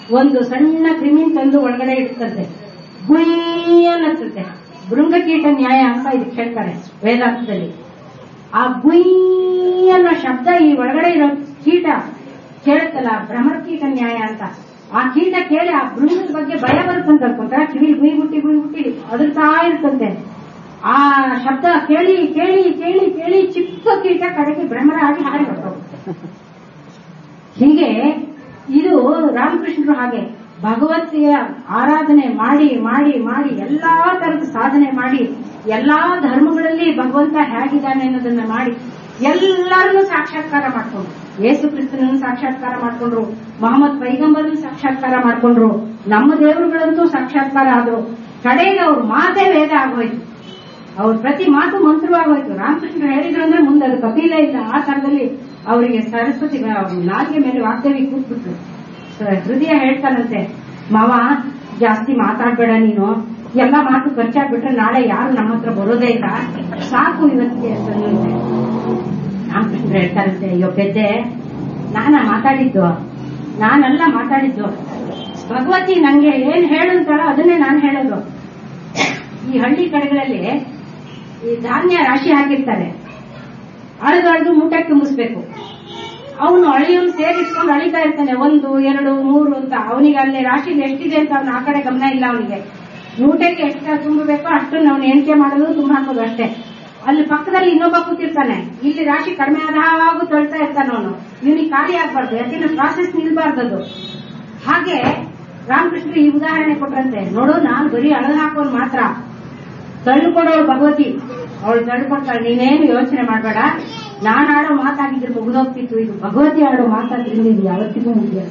ಒಂದು ಸಣ್ಣ ಕ್ರಿಮಿನ್ ತಂದು ಒಳಗಡೆ ಇಡ್ತಂತೆ ಗುಯ್ ಅನ್ನತ್ತೆ ಭೃಂಗಕೀಟ ನ್ಯಾಯ ಅಂತ ಇದಕ್ಕೆ ಹೇಳ್ತಾರೆ ವೇದಾಂತದಲ್ಲಿ ಆ ಗುಯ್ ಅನ್ನೋ ಶಬ್ದ ಈ ಒಳಗಡೆ ಇರೋ ಕೀಟ ಕೇಳುತ್ತಲ್ಲ ಭ್ರಮರಕೀಟ ನ್ಯಾಯ ಅಂತ ಆ ಕೀಟ ಕೇಳಿ ಆ ಭೃಂಗದ ಬಗ್ಗೆ ಭಯ ಬರುತ್ತಂತ ಅನ್ಕೊಂತಾರ ಕಿವಿಲಿ ಗುಯ್ ಗುಟ್ಟಿ ಗುಯ್ ಗುಟ್ಟಿ ಅದ್ರತಾ ಇರ್ತಂತೆ ಆ ಶಬ್ದ ಕೇಳಿ ಕೇಳಿ ಕೇಳಿ ಕೇಳಿ ಚಿಕ್ಕ ಕೀಟ ಕಡೆಗೆ ಭ್ರಮರ ಆಗಿ ಹಾರಿ ಹೊರಟೋಗುತ್ತೆ ಹೀಗೆ ಇದು ರಾಮಕೃಷ್ಣರು ಹಾಗೆ ಭಗವತಿಯ ಆರಾಧನೆ ಮಾಡಿ ಮಾಡಿ ಮಾಡಿ ಎಲ್ಲಾ ತರದ ಸಾಧನೆ ಮಾಡಿ ಎಲ್ಲಾ ಧರ್ಮಗಳಲ್ಲಿ ಭಗವಂತ ಹೇಗಿದ್ದಾನೆ ಅನ್ನೋದನ್ನ ಮಾಡಿ ಎಲ್ಲರನ್ನೂ ಸಾಕ್ಷಾತ್ಕಾರ ಮಾಡ್ಕೊಂಡ್ರು ಯೇಸು ಕ್ರಿಸ್ತನನ್ನು ಸಾಕ್ಷಾತ್ಕಾರ ಮಾಡ್ಕೊಂಡ್ರು ಮೊಹಮ್ಮದ್ ಪೈಗಂಬರನ್ನು ಸಾಕ್ಷಾತ್ಕಾರ ಮಾಡ್ಕೊಂಡ್ರು ನಮ್ಮ ದೇವರುಗಳಂತೂ ಸಾಕ್ಷಾತ್ಕಾರ ಆದ್ರು ಕಡೆಗೆ ಅವ್ರ ಮಾತೇ ವೇದ ಆಗೋಯ್ತು ಅವ್ರ ಪ್ರತಿ ಮಾತು ಮಂತ್ರವಾಗೋಯ್ತು ರಾಮಕೃಷ್ಣ ಹೇಳಿದ್ರು ಅಂದ್ರೆ ಮುಂದೆ ಅದು ಕಪಿಲೇ ಇಲ್ಲ ಆ ತರದಲ್ಲಿ ಅವರಿಗೆ ಸರಸ್ವತಿ ನಾಲ್ಗೆ ಮೇಲೆ ವಾಗ್ದೇವಿ ಕೂತ್ಬಿಟ್ರು ಸ- ಹೃದಯ ಹೇಳ್ತಾನಂತೆ ಮಾವ ಜಾಸ್ತಿ ಮಾತಾಡ್ಬೇಡ ನೀನು ಎಲ್ಲ ಮಾತು ಖರ್ಚಾಗ್ಬಿಟ್ರೆ ನಾಳೆ ಯಾರು ನಮ್ಮ ಹತ್ರ ಬರೋದೇ ಇಲ್ಲ ಸಾಕು ಇವತ್ತಿಗೆ ಅಂತಂದಂತೆ ರಾಮಕೃಷ್ಣ ಹೇಳ್ತಾರಂತೆ ಅಯ್ಯೋ ಪೆದ್ದೆ ನಾನ ಮಾತಾಡಿದ್ದು ನಾನಲ್ಲ ಮಾತಾಡಿದ್ದು ಭಗವತಿ ನಂಗೆ ಏನ್ ಹೇಳುಂತಾಳ ಅದನ್ನೇ ನಾನು ಹೇಳೋದು ಈ ಹಳ್ಳಿ ಕಡೆಗಳಲ್ಲಿ ಈ ಧಾನ್ಯ ರಾಶಿ ಹಾಕಿರ್ತಾರೆ ಅಳದು ಮೂಟೆ ತುಂಬಿಸ್ಬೇಕು ಅವನು ಅಳಿಯೋನು ಸೇರಿಟ್ಕೊಂಡು ಅಳಿತಾ ಇರ್ತಾನೆ ಒಂದು ಎರಡು ಮೂರು ಅಂತ ಅವನಿಗೆ ಅಲ್ಲಿ ರಾಶಿಲಿ ಎಷ್ಟಿದೆ ಅಂತ ಅವನು ಆ ಕಡೆ ಗಮನ ಇಲ್ಲ ಅವನಿಗೆ ಮೂಟೆಗೆ ಎಷ್ಟು ತುಂಬಬೇಕೋ ಅಷ್ಟನ್ನು ಅವನು ಎಣಿಕೆ ಮಾಡೋದು ತುಂಬ ಹಾಕೋದು ಅಷ್ಟೇ ಅಲ್ಲಿ ಪಕ್ಕದಲ್ಲಿ ಇನ್ನೊಬ್ಬ ಕೂತಿರ್ತಾನೆ ಇಲ್ಲಿ ರಾಶಿ ಕಡಿಮೆ ಆದಾಗೂ ತೊಳ್ತಾ ಇರ್ತಾನೆ ಅವನು ಇವನಿಗೆ ಖಾಲಿ ಆಗ್ಬಾರ್ದು ಯಾಕೆಂದ್ರೆ ಪ್ರಾಸೆಸ್ ನಿಲ್ಬಾರ್ದದು ಹಾಗೆ ರಾಮಕೃಷ್ಣ ಈ ಉದಾಹರಣೆ ಕೊಟ್ರಂತೆ ನೋಡು ನಾನು ಬರೀ ಅಳದು ಹಾಕೋನ್ ಮಾತ್ರ ತಳ್ಳುಕೊಡೋಳು ಭಗವತಿ ಅವಳು ತಳ್ಳುಕೊಡ್ತಾಳೆ ನೀನೇನು ಯೋಚನೆ ಮಾಡಬೇಡ ನಾನು ಆಡೋ ಮಾತಾಗಿದ್ರೆ ಮುಗಿದೋಗ್ತಿತ್ತು ಇದು ಭಗವತಿ ಆಡೋ ಮಾತಾದ್ರಿಂದ ಇದು ಯಾವತ್ತಿಗೂ ಮುಗಿಯಲ್ಲ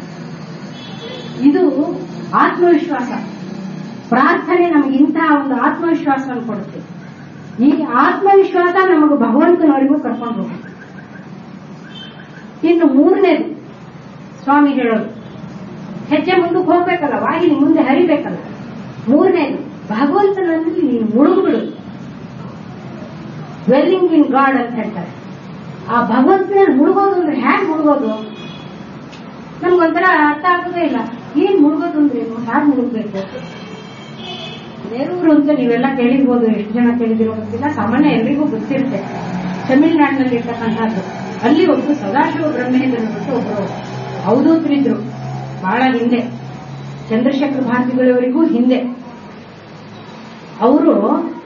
ಇದು ಆತ್ಮವಿಶ್ವಾಸ ಪ್ರಾರ್ಥನೆ ನಮಗೆ ಇಂತಹ ಒಂದು ಆತ್ಮವಿಶ್ವಾಸವನ್ನು ಕೊಡುತ್ತೆ ಈ ಆತ್ಮವಿಶ್ವಾಸ ನಮಗೆ ಭಗವಂತನವರೆಗೂ ಕರ್ಕೊಂಡು ಹೋಗುತ್ತೆ ಇನ್ನು ಮೂರನೇದು ಸ್ವಾಮಿ ಹೇಳೋದು ಹೆಜ್ಜೆ ಮುಂದಕ್ಕೆ ಹೋಗ್ಬೇಕಲ್ಲ ವಾಹಿನಿ ಮುಂದೆ ಹರಿಬೇಕಲ್ಲ ಮೂರನೇದು ಭಗವಂತನಲ್ಲಿ ನೀನು ಮುಳುಗುಬಿಡು ವೆಲ್ಲಿಂಗ್ ಇನ್ ಗಾಡ್ ಅಂತ ಹೇಳ್ತಾರೆ ಆ ಭಗವಂತನಲ್ಲಿ ಮುಳುಗೋದು ಅಂದ್ರೆ ಹ್ಯಾಗ್ ಮುಳುಗೋದು ನಮ್ಗೊಂಥರ ಅರ್ಥ ಆಗೋದೇ ಇಲ್ಲ ಏನ್ ಮುಳುಗೋದು ಅಂದ್ರೆ ಏನು ಹ್ಯಾಗ್ ಮುಳುಗ್ಬೇಕು ಬೇರೂರು ಅಂತ ನೀವೆಲ್ಲ ಕೇಳಿರ್ಬೋದು ಎಷ್ಟು ಜನ ಕೇಳಿದಿರೋ ಗೊತ್ತಿಲ್ಲ ಸಾಮಾನ್ಯ ಎಲ್ರಿಗೂ ಗೊತ್ತಿರುತ್ತೆ ತಮಿಳುನಾಡಿನಲ್ಲಿ ಇರ್ತಕ್ಕಂಥದ್ದು ಅಲ್ಲಿ ಒಬ್ರು ಸದಾಶಿವ ಬ್ರಹ್ಮೇಂದ್ರ ಬಿಟ್ಟು ಒಬ್ರು ಅವಧೂತರಿದ್ರು ಬಹಳ ಹಿಂದೆ ಚಂದ್ರಶೇಖರ ಭಾರತಿಗಳವರಿಗೂ ಹಿಂದೆ ಅವರು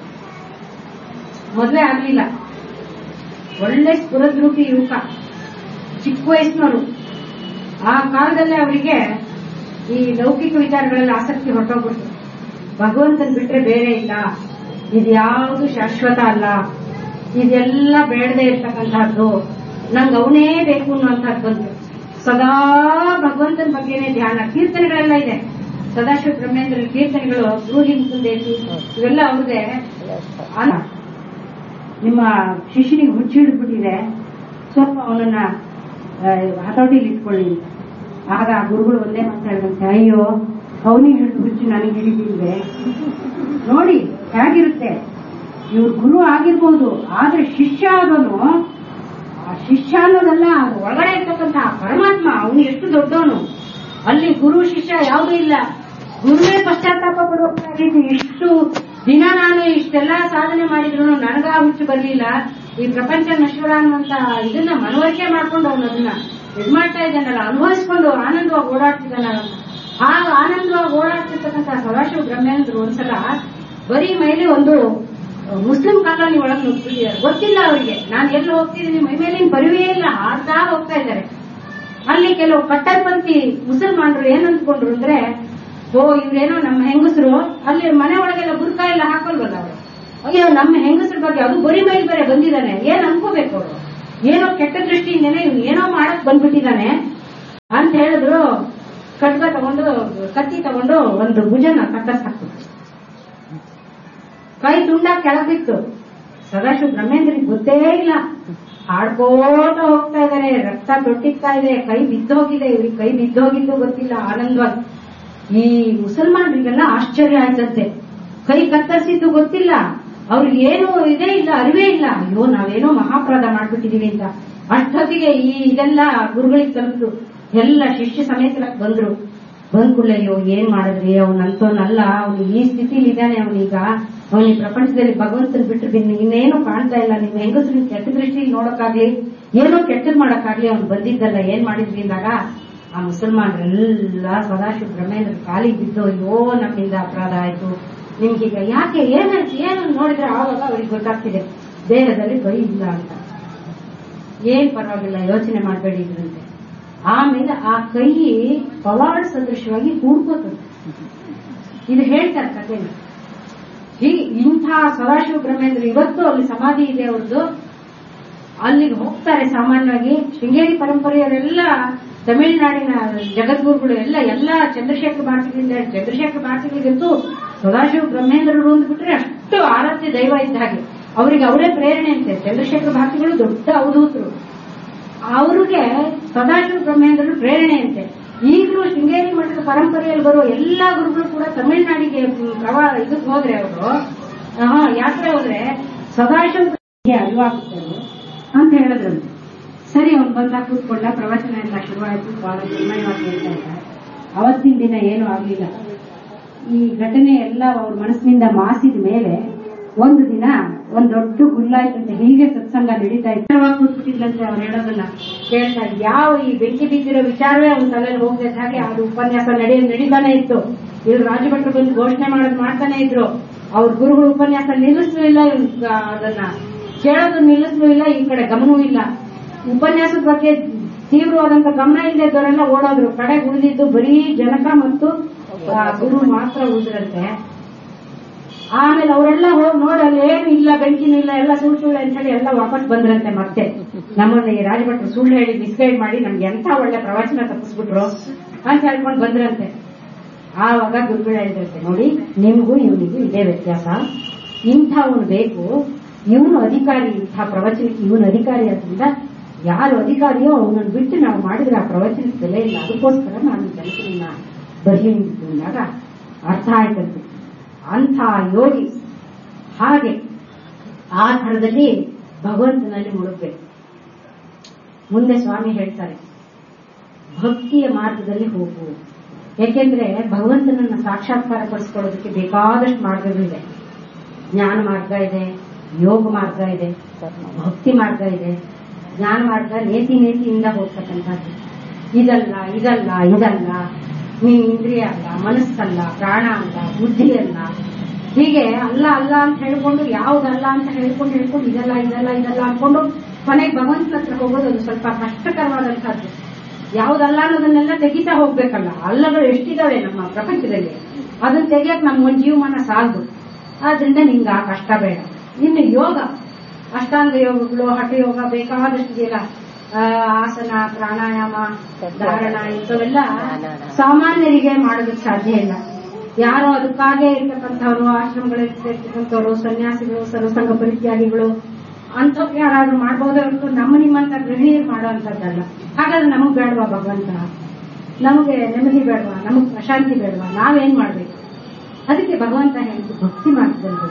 ಮದುವೆ ಆಗ್ಲಿಲ್ಲ ಒಳ್ಳೆ ಸ್ಫುರದ್ರೂಪಿ ಯುವಕ ಚಿಕ್ಕ ವಯಸ್ಸಿನವರು ಆ ಕಾಲದಲ್ಲೇ ಅವರಿಗೆ ಈ ಲೌಕಿಕ ವಿಚಾರಗಳಲ್ಲಿ ಆಸಕ್ತಿ ಹೊರಟೋಗ್ಬಿಡ್ತು ಭಗವಂತನ್ ಬಿಟ್ರೆ ಬೇರೆ ಇಲ್ಲ ಇದ್ಯಾವುದು ಶಾಶ್ವತ ಅಲ್ಲ ಇದೆಲ್ಲ ಬೇಡದೆ ಇರ್ತಕ್ಕಂಥದ್ದು ನಂಗೆ ಅವನೇ ಬೇಕು ಅನ್ನುವಂಥದ್ದು ಬಂತು ಸದಾ ಭಗವಂತನ ಬಗ್ಗೆನೇ ಧ್ಯಾನ ಕೀರ್ತನೆಗಳೆಲ್ಲ ಇದೆ ಸದಾಶಿವ ಬ್ರಹ್ಮೇಂದ್ರ ಕೀರ್ತನೆಗಳು ಬ್ರೂಹಿ ಮುಕುಂದೇಶಿ ಇವೆಲ್ಲ ಅವ್ರದೇ ಅಲ್ಲ ನಿಮ್ಮ ಶಿಷ್ಯನಿಗೆ ಹುಚ್ಚಿಡ್ಬಿಟ್ಟಿದೆ ಸ್ವಲ್ಪ ಅವನನ್ನ ಹತೋಟಿಲಿ ಇಟ್ಕೊಳ್ಳಿ ಆಗ ಆ ಗುರುಗಳು ಒಂದೇ ಮಾತಾಡಿದಂತೆ ಅಯ್ಯೋ ಅವನಿಗೆ ಹಿಡಿದು ಹುಚ್ಚು ನನಗೆ ಹಿಡಿದಿಲ್ವೇ ನೋಡಿ ಹೇಗಿರುತ್ತೆ ಇವ್ರು ಗುರು ಆಗಿರ್ಬೋದು ಆದ್ರೆ ಶಿಷ್ಯ ಆದವನು ಆ ಶಿಷ್ಯ ಅನ್ನೋದಲ್ಲ ಅದು ಒಳಗಡೆ ಇರ್ತಕ್ಕಂಥ ಆ ಪರಮಾತ್ಮ ಅವನು ಎಷ್ಟು ದೊಡ್ಡವನು ಅಲ್ಲಿ ಗುರು ಶಿಷ್ಯ ಯಾವುದೂ ಇಲ್ಲ ಗುರುವೇ ಪಶ್ಚಾತ್ತಾಪ ಪಡುವಂತಾಗಿದ್ದು ಇಷ್ಟು ದಿನ ನಾನು ಇಷ್ಟೆಲ್ಲ ಸಾಧನೆ ಮಾಡಿದ್ರು ನನಗ ಹುಚ್ಚು ಬರ್ಲಿಲ್ಲ ಈ ಪ್ರಪಂಚ ನಶ್ವರ ಅನ್ನುವಂತ ಇದನ್ನ ಮನವರಿಕೆ ಮಾಡ್ಕೊಂಡು ಅವನು ಅದನ್ನ ಇದ್ ಮಾಡ್ತಾ ಇದ್ದಾನಲ್ಲ ಅನುಭವಿಸ್ಕೊಂಡು ಆನಂದವಾಗಿ ಓಡಾಡ್ತಿದ್ದಾನಲ್ಲ ಆಗ ಆನಂದವಾಗಿ ಓಡಾಡ್ತಿರ್ತಕ್ಕಂಥ ಸದಾಶಿವ ಬ್ರಹ್ಮೇಂದ್ರ ಒಂದ್ಸಲ ಬರೀ ಮೇಲೆ ಒಂದು ಮುಸ್ಲಿಂ ಕಾಲೋನಿ ಒಳಗೆ ನುಗ್ಗಿದ್ದಾರೆ ಗೊತ್ತಿಲ್ಲ ಅವರಿಗೆ ನಾನು ಎಲ್ಲಿ ಹೋಗ್ತಿದ್ದೀನಿ ಮೈ ಮೇಲಿನ ಪರಿವೇ ಇಲ್ಲ ಆಡ್ತಾ ಹೋಗ್ತಾ ಇದ್ದಾರೆ ಅಲ್ಲಿ ಕೆಲವು ಕಟ್ಟರ್ಪಂಥಿ ಮುಸಲ್ಮಾನರು ಏನ್ ಅಂದ್ಕೊಂಡ್ರು ಅಂದ್ರೆ ಓ ಇವ್ರೇನೋ ನಮ್ಮ ಹೆಂಗಸರು ಅಲ್ಲಿ ಮನೆ ಒಳಗೆಲ್ಲ ಬುರ್ಕ ಎಲ್ಲ ಹಾಕೊಳ್ವಲ್ಲ ಅವರು ಅಯ್ಯೋ ನಮ್ಮ ಹೆಂಗಸರ ಬಗ್ಗೆ ಅದು ಬರಿ ಮೇಲೆ ಬೇರೆ ಬಂದಿದ್ದಾನೆ ಏನ್ ಅನ್ಕೋಬೇಕು ಅವರು ಏನೋ ಕೆಟ್ಟ ದೃಷ್ಟಿಯಿಂದನೇ ಇವ್ನು ಏನೋ ಮಾಡಕ್ ಬಂದ್ಬಿಟ್ಟಿದ್ದಾನೆ ಅಂತ ಹೇಳಿದ್ರು ಖಡ್ಗ ತಗೊಂಡು ಕತ್ತಿ ತಗೊಂಡು ಒಂದು ಭುಜನ ಕತ್ತರ್ಸ್ ಹಾಕ್ಬಿಟ್ರು ಕೈ ತುಂಡ ಕೆಳಗಿತ್ತು ಸದಾಶಿವ ಬ್ರಹ್ಮೇಂದ್ರಿಗೆ ಗೊತ್ತೇ ಇಲ್ಲ ಹಾಡ್ಕೋತ ಹೋಗ್ತಾ ಇದಾರೆ ರಕ್ತ ತೊಟ್ಟಿಗ್ತಾ ಇದೆ ಕೈ ಬಿದ್ದೋಗಿದೆ ಇವ್ರಿಗೆ ಕೈ ಬಿದ್ದೋಗಿದ್ದು ಗೊತ್ತಿಲ್ಲ ಆನಂದವಾಗಿ ಈ ಮುಸಲ್ಮಾನರಿಗೆಲ್ಲ ಆಶ್ಚರ್ಯ ಆಯ್ತಂತೆ ಕೈ ಕತ್ತರಿಸಿದ್ದು ಗೊತ್ತಿಲ್ಲ ಅವ್ರಿಗೆ ಏನು ಇದೇ ಇಲ್ಲ ಅರಿವೇ ಇಲ್ಲ ಅಯ್ಯೋ ನಾವೇನೋ ಮಹಾಪರಾಧ ಮಾಡ್ಬಿಟ್ಟಿದೀವಿ ಅಂತ ಅಷ್ಟೊತ್ತಿಗೆ ಈ ಇದೆಲ್ಲ ಗುರುಗಳಿಗೆ ತಲುಪಿತು ಎಲ್ಲ ಶಿಷ್ಯ ಸಮೇತ ಬಂದ್ರು ಬಂದ್ ಕೂಡಲೇ ಅಯ್ಯೋ ಏನ್ ಮಾಡಿದ್ರಿ ಅವನಂತೋನಲ್ಲ ಅವನು ಈ ಸ್ಥಿತಿಲಿ ಇದ್ದಾನೆ ಅವನೀಗ ಅವನ ಈ ಪ್ರಪಂಚದಲ್ಲಿ ಭಗವಂತನ ಬಿಟ್ಟು ಬಿನ್ ಇನ್ನೇನು ಕಾಣ್ತಾ ಇಲ್ಲ ನಿಮ್ ಹೆಂಗಸರು ಕೆಟ್ಟ ದೃಷ್ಟಿಲಿ ನೋಡಕ್ಕಾಗ್ಲಿ ಏನೋ ಕೆಟ್ಟದ್ ಮಾಡಕ್ಕಾಗ್ಲಿ ಅವ್ನು ಬಂದಿದ್ದಲ್ಲ ಏನ್ ಮಾಡಿದ್ರಿ ಅಂದಾಗ ಆ ಮುಸಲ್ಮಾನರೆಲ್ಲ ಸದಾಶಿವ ಬ್ರಹ್ಮೇಂದ್ರ ಕಾಲಿಗೆ ಬಿದ್ದು ಅಯ್ಯೋ ನಮ್ಮಿಂದ ಅಪರಾಧ ಆಯ್ತು ನಿಮ್ಗೀಗ ಯಾಕೆ ಏನಾಯ್ತು ಏನು ನೋಡಿದ್ರೆ ಆವಾಗ ಅವ್ರಿಗೆ ಗೊತ್ತಾಗ್ತಿದೆ ದೇಹದಲ್ಲಿ ಬೈ ಇಲ್ಲ ಅಂತ ಏನ್ ಪರವಾಗಿಲ್ಲ ಯೋಚನೆ ಮಾಡಬೇಡಿ ಇದ್ರಂತೆ ಆಮೇಲೆ ಆ ಕೈ ಪವಾಡ ಸದೃಶವಾಗಿ ಕೂಡ್ಕೋತದೆ ಇದು ಹೇಳ್ತಾರೆ ಕಥೆನ ಈ ಇಂಥ ಸದಾಶಿವ ಬ್ರಹ್ಮೇಂದ್ರ ಇವತ್ತು ಅಲ್ಲಿ ಸಮಾಧಿ ಇದೆ ಅವ್ರದ್ದು ಅಲ್ಲಿಗೆ ಹೋಗ್ತಾರೆ ಸಾಮಾನ್ಯವಾಗಿ ಶೃಂಗೇರಿ ಪರಂಪರೆಯವರೆಲ್ಲ ತಮಿಳುನಾಡಿನ ಜಗದ್ಗುರುಗಳು ಎಲ್ಲ ಎಲ್ಲ ಚಂದ್ರಶೇಖರ ಭಾರತಿಗಳಿಂದ ಚಂದ್ರಶೇಖರ ಭಾರತಿಗಳಿಗಂತೂ ಸದಾಶಿವ ಬ್ರಹ್ಮೇಂದ್ರರು ಅಂದ್ಬಿಟ್ರೆ ಅಷ್ಟು ಆರಾಧ್ಯ ದೈವ ಇದ್ದ ಹಾಗೆ ಅವರಿಗೆ ಅವರೇ ಪ್ರೇರಣೆ ಅಂತೆ ಚಂದ್ರಶೇಖರ ಭಾರತಿಗಳು ದೊಡ್ಡ ಅವಧೂತರು ಅವ್ರಿಗೆ ಸದಾಶಿವ ಬ್ರಹ್ಮೇಂದ್ರರು ಪ್ರೇರಣೆ ಅಂತೆ ಈಗಲೂ ಶೃಂಗೇರಿ ಮಠದ ಪರಂಪರೆಯಲ್ಲಿ ಬರುವ ಎಲ್ಲಾ ಗುರುಗಳು ಕೂಡ ತಮಿಳುನಾಡಿಗೆ ಪ್ರವಾ ಇದಕ್ಕೆ ಹೋದ್ರೆ ಅವರು ಯಾತ್ರೆ ಹೋದ್ರೆ ಸದಾಶಿವ ಬ್ರಹ್ಮನಿಗೆ ಅರಿವಾಗುತ್ತೆ ಅದು ಅಂತ ಹೇಳಿದ್ರಂತೆ ಸರಿ ಅವ್ನು ಬಂದ ಕೂತ್ಕೊಂಡ ಪ್ರವಚನ ಎಲ್ಲ ಶುರುವಾಯಿತು ಬಹಳ ನಿರ್ಮಯವಾಗಿ ಹೇಳ್ತಾ ಇದ್ದಾರೆ ಅವತ್ತಿನ ದಿನ ಏನೂ ಆಗ್ಲಿಲ್ಲ ಈ ಘಟನೆ ಎಲ್ಲ ಅವ್ರ ಮನಸ್ಸಿನಿಂದ ಮಾಸಿದ ಮೇಲೆ ಒಂದು ದಿನ ಒಂದ್ ದೊಡ್ಡ ಗುಲ್ಲಾಯ್ತಂತೆ ಹೀಗೆ ಸತ್ಸಂಗ ನಡೀತಾ ಇತ್ತು ಕೂತ್ಬಿಟ್ಟಿದ್ಲಂತೆ ಅವ್ರು ಹೇಳೋದನ್ನ ಕೇಳ್ತಾ ಇದ್ದ ಯಾವ ಈ ಬೆಂಕಿ ಬಿದ್ದಿರೋ ವಿಚಾರವೇ ಅವ್ನ ತಲೆಯಲ್ಲಿ ಹೋಗ್ತಿದ್ದ ಹಾಗೆ ಅದು ಉಪನ್ಯಾಸ ನಡಿ ನಡೀತಾನೆ ಇತ್ತು ಇಲ್ಲಿ ರಾಜಭಟ್ರು ಬಂದು ಘೋಷಣೆ ಮಾಡೋದು ಮಾಡ್ತಾನೆ ಇದ್ರು ಅವ್ರ ಗುರುಗಳು ಉಪನ್ಯಾಸ ನಿಲ್ಲಿಸಲೂ ಇಲ್ಲ ಇವ್ನ್ ಅದನ್ನ ಕೇಳೋದು ನಿಲ್ಲಿಸಲೂ ಇಲ್ಲ ಈ ಕಡೆ ಗಮನವೂ ಇಲ್ಲ ಉಪನ್ಯಾಸದ ಬಗ್ಗೆ ತೀವ್ರವಾದಂತ ಗಮನ ಇಲ್ಲದೆ ಇದ್ದವರೆಲ್ಲ ಓಡೋದ್ರು ಕಡೆ ಉಳಿದಿದ್ದು ಬರೀ ಜನಕ ಮತ್ತು ಆ, ಗುರು ಮಾತ್ರ ಉಳಿದ್ರಂತೆ ಆಮೇಲೆ ಅವರೆಲ್ಲ ಹೋಗಿ ನೋಡಲ್ಲ ಏನು ಇಲ್ಲ ಬೆಂಕಿನೂ ಇಲ್ಲ ಎಲ್ಲ ಸುಳ್ಳು ಸುಳ್ಳು ಅಂತ ಹೇಳಿ ಎಲ್ಲ ವಾಪಸ್ ಬಂದ್ರಂತೆ ಮತ್ತೆ ನಮ್ಮನ್ನ ಈ ರಾಜಭಟ್ರು ಸುಳ್ಳು ಹೇಳಿ ಮಿಸ್ಗೈಡ್ ಮಾಡಿ ನಮ್ಗೆ ಎಂತ ಒಳ್ಳೆ ಪ್ರವಚನ ತಪ್ಪಿಸ್ಬಿಟ್ರು ಅಂತ ಹೇಳ್ಕೊಂಡು ಬಂದ್ರಂತೆ ಆವಾಗ ಗುರುಗಳು ಹೇಳಿದ್ರಂತೆ ನೋಡಿ ನಿಮಗೂ ಇವನಿಗೂ ಇದೇ ವ್ಯತ್ಯಾಸ ಇಂಥವನು ಬೇಕು ಇವನು ಅಧಿಕಾರಿ ಇಂಥ ಪ್ರವಚನಕ್ಕೆ ಇವನು ಅಧಿಕಾರಿ ಆದ್ರಿಂದ ಯಾರು ಅಧಿಕಾರಿಯೋ ಅವನನ್ನು ಬಿಟ್ಟು ನಾವು ಮಾಡಿದ್ರೆ ಆ ಪ್ರವಚನಕ್ಕೆ ಬೆಲೆ ಇಲ್ಲ ಅದಕ್ಕೋಸ್ಕರ ನಾನು ಕೆಲಸವನ್ನ ಬರಲಿ ಅಂದಾಗ ಅರ್ಥ ಆಯ್ತಂತೆ ಅಂಥ ಯೋಗಿ ಹಾಗೆ ಆ ಥರದಲ್ಲಿ ಭಗವಂತನಲ್ಲಿ ಮುಳುಗಬೇಕು ಮುಂದೆ ಸ್ವಾಮಿ ಹೇಳ್ತಾರೆ ಭಕ್ತಿಯ ಮಾರ್ಗದಲ್ಲಿ ಹೋಗು ಯಾಕೆಂದ್ರೆ ಭಗವಂತನನ್ನ ಸಾಕ್ಷಾತ್ಕಾರ ಪಡಿಸ್ಕೊಳ್ಳೋದಕ್ಕೆ ಬೇಕಾದಷ್ಟು ಮಾರ್ಗಗಳಿದೆ ಜ್ಞಾನ ಮಾರ್ಗ ಇದೆ ಯೋಗ ಮಾರ್ಗ ಇದೆ ಭಕ್ತಿ ಮಾರ್ಗ ಇದೆ ಜ್ಞಾನ ಮಾರ್ಗ ನೇತಿ ನೇತಿಯಿಂದ ಹೋಗ್ತಕ್ಕಂಥದ್ದು ಇದಲ್ಲ ಇದಲ್ಲ ಇದಲ್ಲ ನೀನ್ ಇಂದ್ರಿಯ ಅಲ್ಲ ಮನಸ್ಸಲ್ಲ ಪ್ರಾಣ ಅಲ್ಲ ಬುದ್ಧಿ ಅಲ್ಲ ಹೀಗೆ ಅಲ್ಲ ಅಲ್ಲ ಅಂತ ಹೇಳ್ಕೊಂಡು ಯಾವುದಲ್ಲ ಅಂತ ಹೇಳ್ಕೊಂಡು ಹೇಳ್ಕೊಂಡು ಇದಲ್ಲ ಇದಲ್ಲ ಇದಲ್ಲ ಅನ್ಕೊಂಡು ಕೊನೆಗೆ ಭಗವಂತನ ಹತ್ರ ಹೋಗೋದು ಅದು ಸ್ವಲ್ಪ ಕಷ್ಟಕರವಾದಂತಹದ್ದು ಯಾವುದಲ್ಲ ಅನ್ನೋದನ್ನೆಲ್ಲ ತೆಗಿತಾ ಹೋಗ್ಬೇಕಲ್ಲ ಅಲ್ಲಗಳು ಎಷ್ಟಿದಾವೆ ನಮ್ಮ ಪ್ರಪಂಚದಲ್ಲಿ ಅದನ್ನ ತೆಗಿಯಕ್ ನಮ್ ಒಂದ್ ಜೀವಮಾನ ಸಾಲದು ಆದ್ರಿಂದ ನಿಂಗೆ ಆ ಕಷ್ಟ ಬೇಡ ಇನ್ನು ಯೋಗ ಅಷ್ಟಾಂಗ ಯೋಗಗಳು ಹಠ ಯೋಗ ಬೇಕಾದಷ್ಟು ಇದೆಯಲ್ಲ ಆ, ಆಸನ ಪ್ರಾಣಾಯಾಮ ಧಾರಣ ಇಂಥವೆಲ್ಲ ಸಾಮಾನ್ಯರಿಗೆ ಮಾಡೋದಕ್ಕೆ ಸಾಧ್ಯ ಇಲ್ಲ ಯಾರೋ ಅದಕ್ಕಾಗೇ ಇರ್ತಕ್ಕಂಥವ್ರು ಆಶ್ರಮಗಳಲ್ಲಿ ಇರ್ತಕ್ಕಂಥವ್ರು ಸನ್ಯಾಸಿಗಳು ಸರ್ವಸಂಗ ಪರಿತ್ಯಾಗಿಗಳು ಅಂಥವ್ರು ಯಾರಾದ್ರೂ ಮಾಡಬಹುದೇ ಹೊರತು ನಮ್ಮ ನಿಮ್ಮಂತ ಗೃಹಿಣಿಯರು ಮಾಡುವಂತದ್ದಲ್ಲ ಹಾಗಾದ್ರೆ ನಮಗ್ ಬೇಡವಾ ಭಗವಂತ ನಮಗೆ ನೆಮ್ಮದಿ ಬೇಡವಾ ನಮಗ್ ಪ್ರಶಾಂತಿ ಬೇಡವಾ ನಾವೇನ್ ಮಾಡ್ಬೇಕು ಅದಕ್ಕೆ ಭಗವಂತ ಹೇಳಿದ್ದು ಭಕ್ತಿ ಮಾಡ್ತಿದ್ರು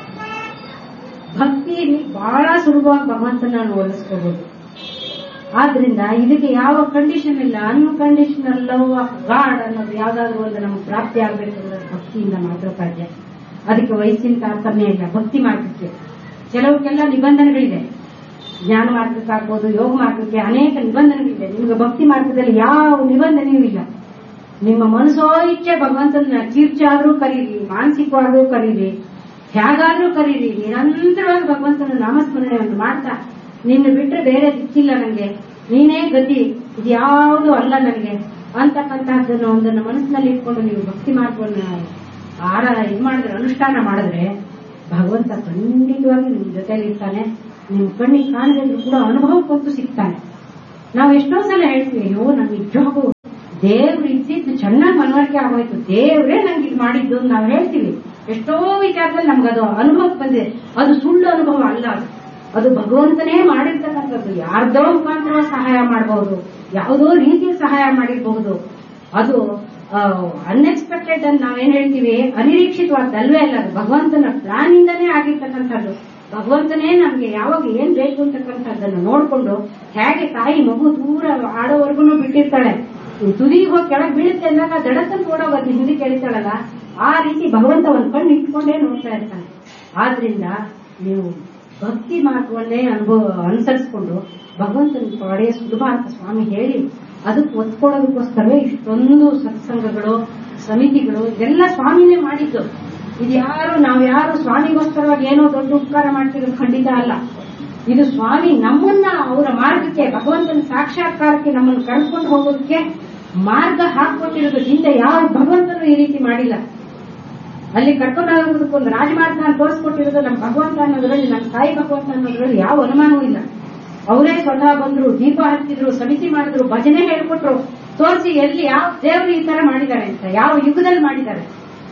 ಭಕ್ತಿಯಲ್ಲಿ ಬಹಳ ಸುಲಭವಾಗಿ ಭಗವಂತನ ನಾವು ಒಲಿಸ್ಕೋಬಹುದು ಆದ್ರಿಂದ ಇದಕ್ಕೆ ಯಾವ ಕಂಡೀಷನ್ ಇಲ್ಲ ಅನ್ಕಂಡೀಷನಲ್ ಲವ್ ಆಫ್ ಗಾಡ್ ಅನ್ನೋದು ಯಾವ್ದಾದ್ರು ಒಂದು ನಮ್ಗೆ ಪ್ರಾಪ್ತಿ ಆಗ್ಬೇಕಂದ್ರೆ ಭಕ್ತಿಯಿಂದ ಮಾತ್ರ ಸಾಧ್ಯ ಅದಕ್ಕೆ ವಯಸ್ಸಿನ ತಾರತಮ್ಯ ಇಲ್ಲ ಭಕ್ತಿ ಮಾರ್ಗಕ್ಕೆ ಕೆಲವಕ್ಕೆಲ್ಲ ನಿಬಂಧನೆಗಳಿದೆ ಜ್ಞಾನ ಮಾರ್ಗಕ್ಕಾಗ್ಬೋದು ಯೋಗ ಮಾರ್ಗಕ್ಕೆ ಅನೇಕ ನಿಬಂಧನೆಗಳಿದೆ ನಿಮ್ಗೆ ಭಕ್ತಿ ಮಾರ್ಗದಲ್ಲಿ ಯಾವ ನಿಬಂಧನೆಯೂ ಇಲ್ಲ ನಿಮ್ಮ ಮನಸ್ಸೋ ಇಚ್ಛೆ ಭಗವಂತನ ಕೀರ್ಚಾದ್ರೂ ಕರೀರಿ ಮಾನಸಿಕವಾದ್ರೂ ಕರೀರಿ ಹೇಗಾದ್ರೂ ಕರೀರಿ ನಿರಂತರವಾಗಿ ಭಗವಂತನ ನಾಮಸ್ಮರಣೆ ಒಂದು ಮಾಡ್ತಾ ನಿನ್ನ ಬಿಟ್ರೆ ಬೇರೆ ದಿಕ್ಕಿಲ್ಲ ನನಗೆ ನೀನೇ ಗತಿ ಇದು ಯಾವುದು ಅಲ್ಲ ನನಗೆ ಅಂತಕ್ಕಂತಹದ್ದನ್ನು ಒಂದನ್ನು ಮನಸ್ಸಿನಲ್ಲಿ ಇಟ್ಕೊಂಡು ನೀವು ಭಕ್ತಿ ಮಾರ್ಗವನ್ನು ಆರ ಇದು ಮಾಡಿದ್ರೆ ಅನುಷ್ಠಾನ ಮಾಡಿದ್ರೆ ಭಗವಂತ ಖಂಡಿತವಾಗಿ ನಿಮ್ ಜೊತೆಲಿ ಇರ್ತಾನೆ ನಿಮ್ ಕಣ್ಣಿಗೆ ಕಾಣದಿದ್ರು ಕೂಡ ಅನುಭವ ಕೊಟ್ಟು ಸಿಗ್ತಾನೆ ನಾವು ಎಷ್ಟೋ ಸಲ ಹೇಳ್ತೀವಿ ಅಯ್ಯೋ ನಮ್ಗೆ ನಿಜವಾಗೂ ದೇವ್ರು ಇದ್ದಿದ್ದು ಚೆನ್ನಾಗಿ ಮನವರಿಕೆ ಆಗೋಯ್ತು ದೇವ್ರೇ ನಂಗೆ ಇದು ಮಾಡಿದ್ದು ಅಂತ ನಾವು ಹೇಳ್ತೀವಿ ಎಷ್ಟೋ ವಿಚಾರದಲ್ಲಿ ನಮ್ಗೆ ಅದು ಅನುಭವಕ್ಕೆ ಬಂದಿದೆ ಅದು ಸುಳ್ಳು ಅನುಭವ ಅಲ್ಲ ಅದು ಅದು ಭಗವಂತನೇ ಮಾಡಿರ್ತಕ್ಕಂಥದ್ದು ಯಾರ್ದೋ ಮುಖಾಂತರ ಸಹಾಯ ಮಾಡಬಹುದು ಯಾವುದೋ ರೀತಿಯ ಸಹಾಯ ಮಾಡಿರಬಹುದು ಅದು ಅನ್ಎಕ್ಸ್ಪೆಕ್ಟೆಡ್ ಅಂತ ನಾವೇನ್ ಹೇಳ್ತೀವಿ ಅನಿರೀಕ್ಷಿತವಾದಲ್ವೇ ಅಲ್ಲ ಅದು ಭಗವಂತನ ಪ್ಲಾನ್ ಇಂದಾನೇ ಆಗಿರ್ತಕ್ಕಂಥದ್ದು ಭಗವಂತನೇ ನಮ್ಗೆ ಯಾವಾಗ ಏನ್ ಬೇಕು ಅಂತಕ್ಕಂಥದ್ದನ್ನು ನೋಡ್ಕೊಂಡು ಹೇಗೆ ತಾಯಿ ಮಗು ದೂರ ಆಡೋವರೆಗೂ ಬಿಟ್ಟಿರ್ತಾಳೆ ತುದಿಗೆ ಹೋಗಿ ಕೆಳಗೆ ಬೀಳುತ್ತೆ ಅಂದಾಗ ದಡತನ್ ಓಡೋಗೋದು ಹಿಂದೆ ಕೇಳಿತಾಳಲ್ಲ ಆ ರೀತಿ ಭಗವಂತ ಒಂದ್ ಕಣ್ಣು ಇಟ್ಕೊಂಡೇ ನೋಡ್ತಾ ಇರ್ತಾನೆ ಆದ್ರಿಂದ ನೀವು ಭಕ್ತಿ ಮಾರ್ಗವನ್ನೇ ಅನುಭವ ಅನುಸರಿಸ್ಕೊಂಡು ಭಗವಂತನ ಪಡೆಯ ಸುಲಭ ಅಂತ ಸ್ವಾಮಿ ಹೇಳಿ ಅದಕ್ಕೆ ಒತ್ತು ಕೊಡೋದಕ್ಕೋಸ್ಕರವೇ ಇಷ್ಟೊಂದು ಸತ್ಸಂಗಗಳು ಸಮಿತಿಗಳು ಇದೆಲ್ಲ ಸ್ವಾಮಿನೇ ಮಾಡಿದ್ದು ಇದು ಯಾರು ನಾವು ಯಾರು ಸ್ವಾಮಿಗೋಸ್ಕರವಾಗಿ ಏನೋ ದೊಡ್ಡ ಉಪಕಾರ ಮಾಡ್ತಿರೋದು ಖಂಡಿತ ಅಲ್ಲ ಇದು ಸ್ವಾಮಿ ನಮ್ಮನ್ನ ಅವರ ಮಾರ್ಗಕ್ಕೆ ಭಗವಂತನ ಸಾಕ್ಷಾತ್ಕಾರಕ್ಕೆ ನಮ್ಮನ್ನು ಕರೆದುಕೊಂಡು ಹೋಗೋದಕ್ಕೆ ಮಾರ್ಗ ಹಾಕೊಟ್ಟಿರೋದು ಹಿಂದೆ ಯಾವ ಭಗವಂತನು ಈ ರೀತಿ ಮಾಡಿಲ್ಲ ಅಲ್ಲಿ ಕರ್ಕೊಂಡು ಹೋಗೋದಕ್ಕೆ ಒಂದು ರಾಜಮಾರ್ಗ ಅಂತ ತೋರಿಸ್ಕೊಟ್ಟಿರೋದು ನಮ್ಮ ಭಗವಂತ ಅನ್ನೋದ್ರಲ್ಲಿ ನಮ್ಮ ತಾಯಿ ಭಗವಂತ ಅನ್ನೋದ್ರಲ್ಲಿ ಯಾವ ಅನುಮಾನವೂ ಇಲ್ಲ ಅವರೇ ಸ್ವತಃ ಬಂದ್ರು ದೀಪ ಹಚ್ಚಿದ್ರು ಸಮಿತಿ ಮಾಡಿದ್ರು ಭಜನೆ ಹೇಳ್ಕೊಟ್ರು ತೋರಿಸಿ ಎಲ್ಲಿ ಯಾವ ದೇವರು ಈ ತರ ಮಾಡಿದ್ದಾರೆ ಅಂತ ಯಾವ ಯುಗದಲ್ಲಿ ಮಾಡಿದ್ದಾರೆ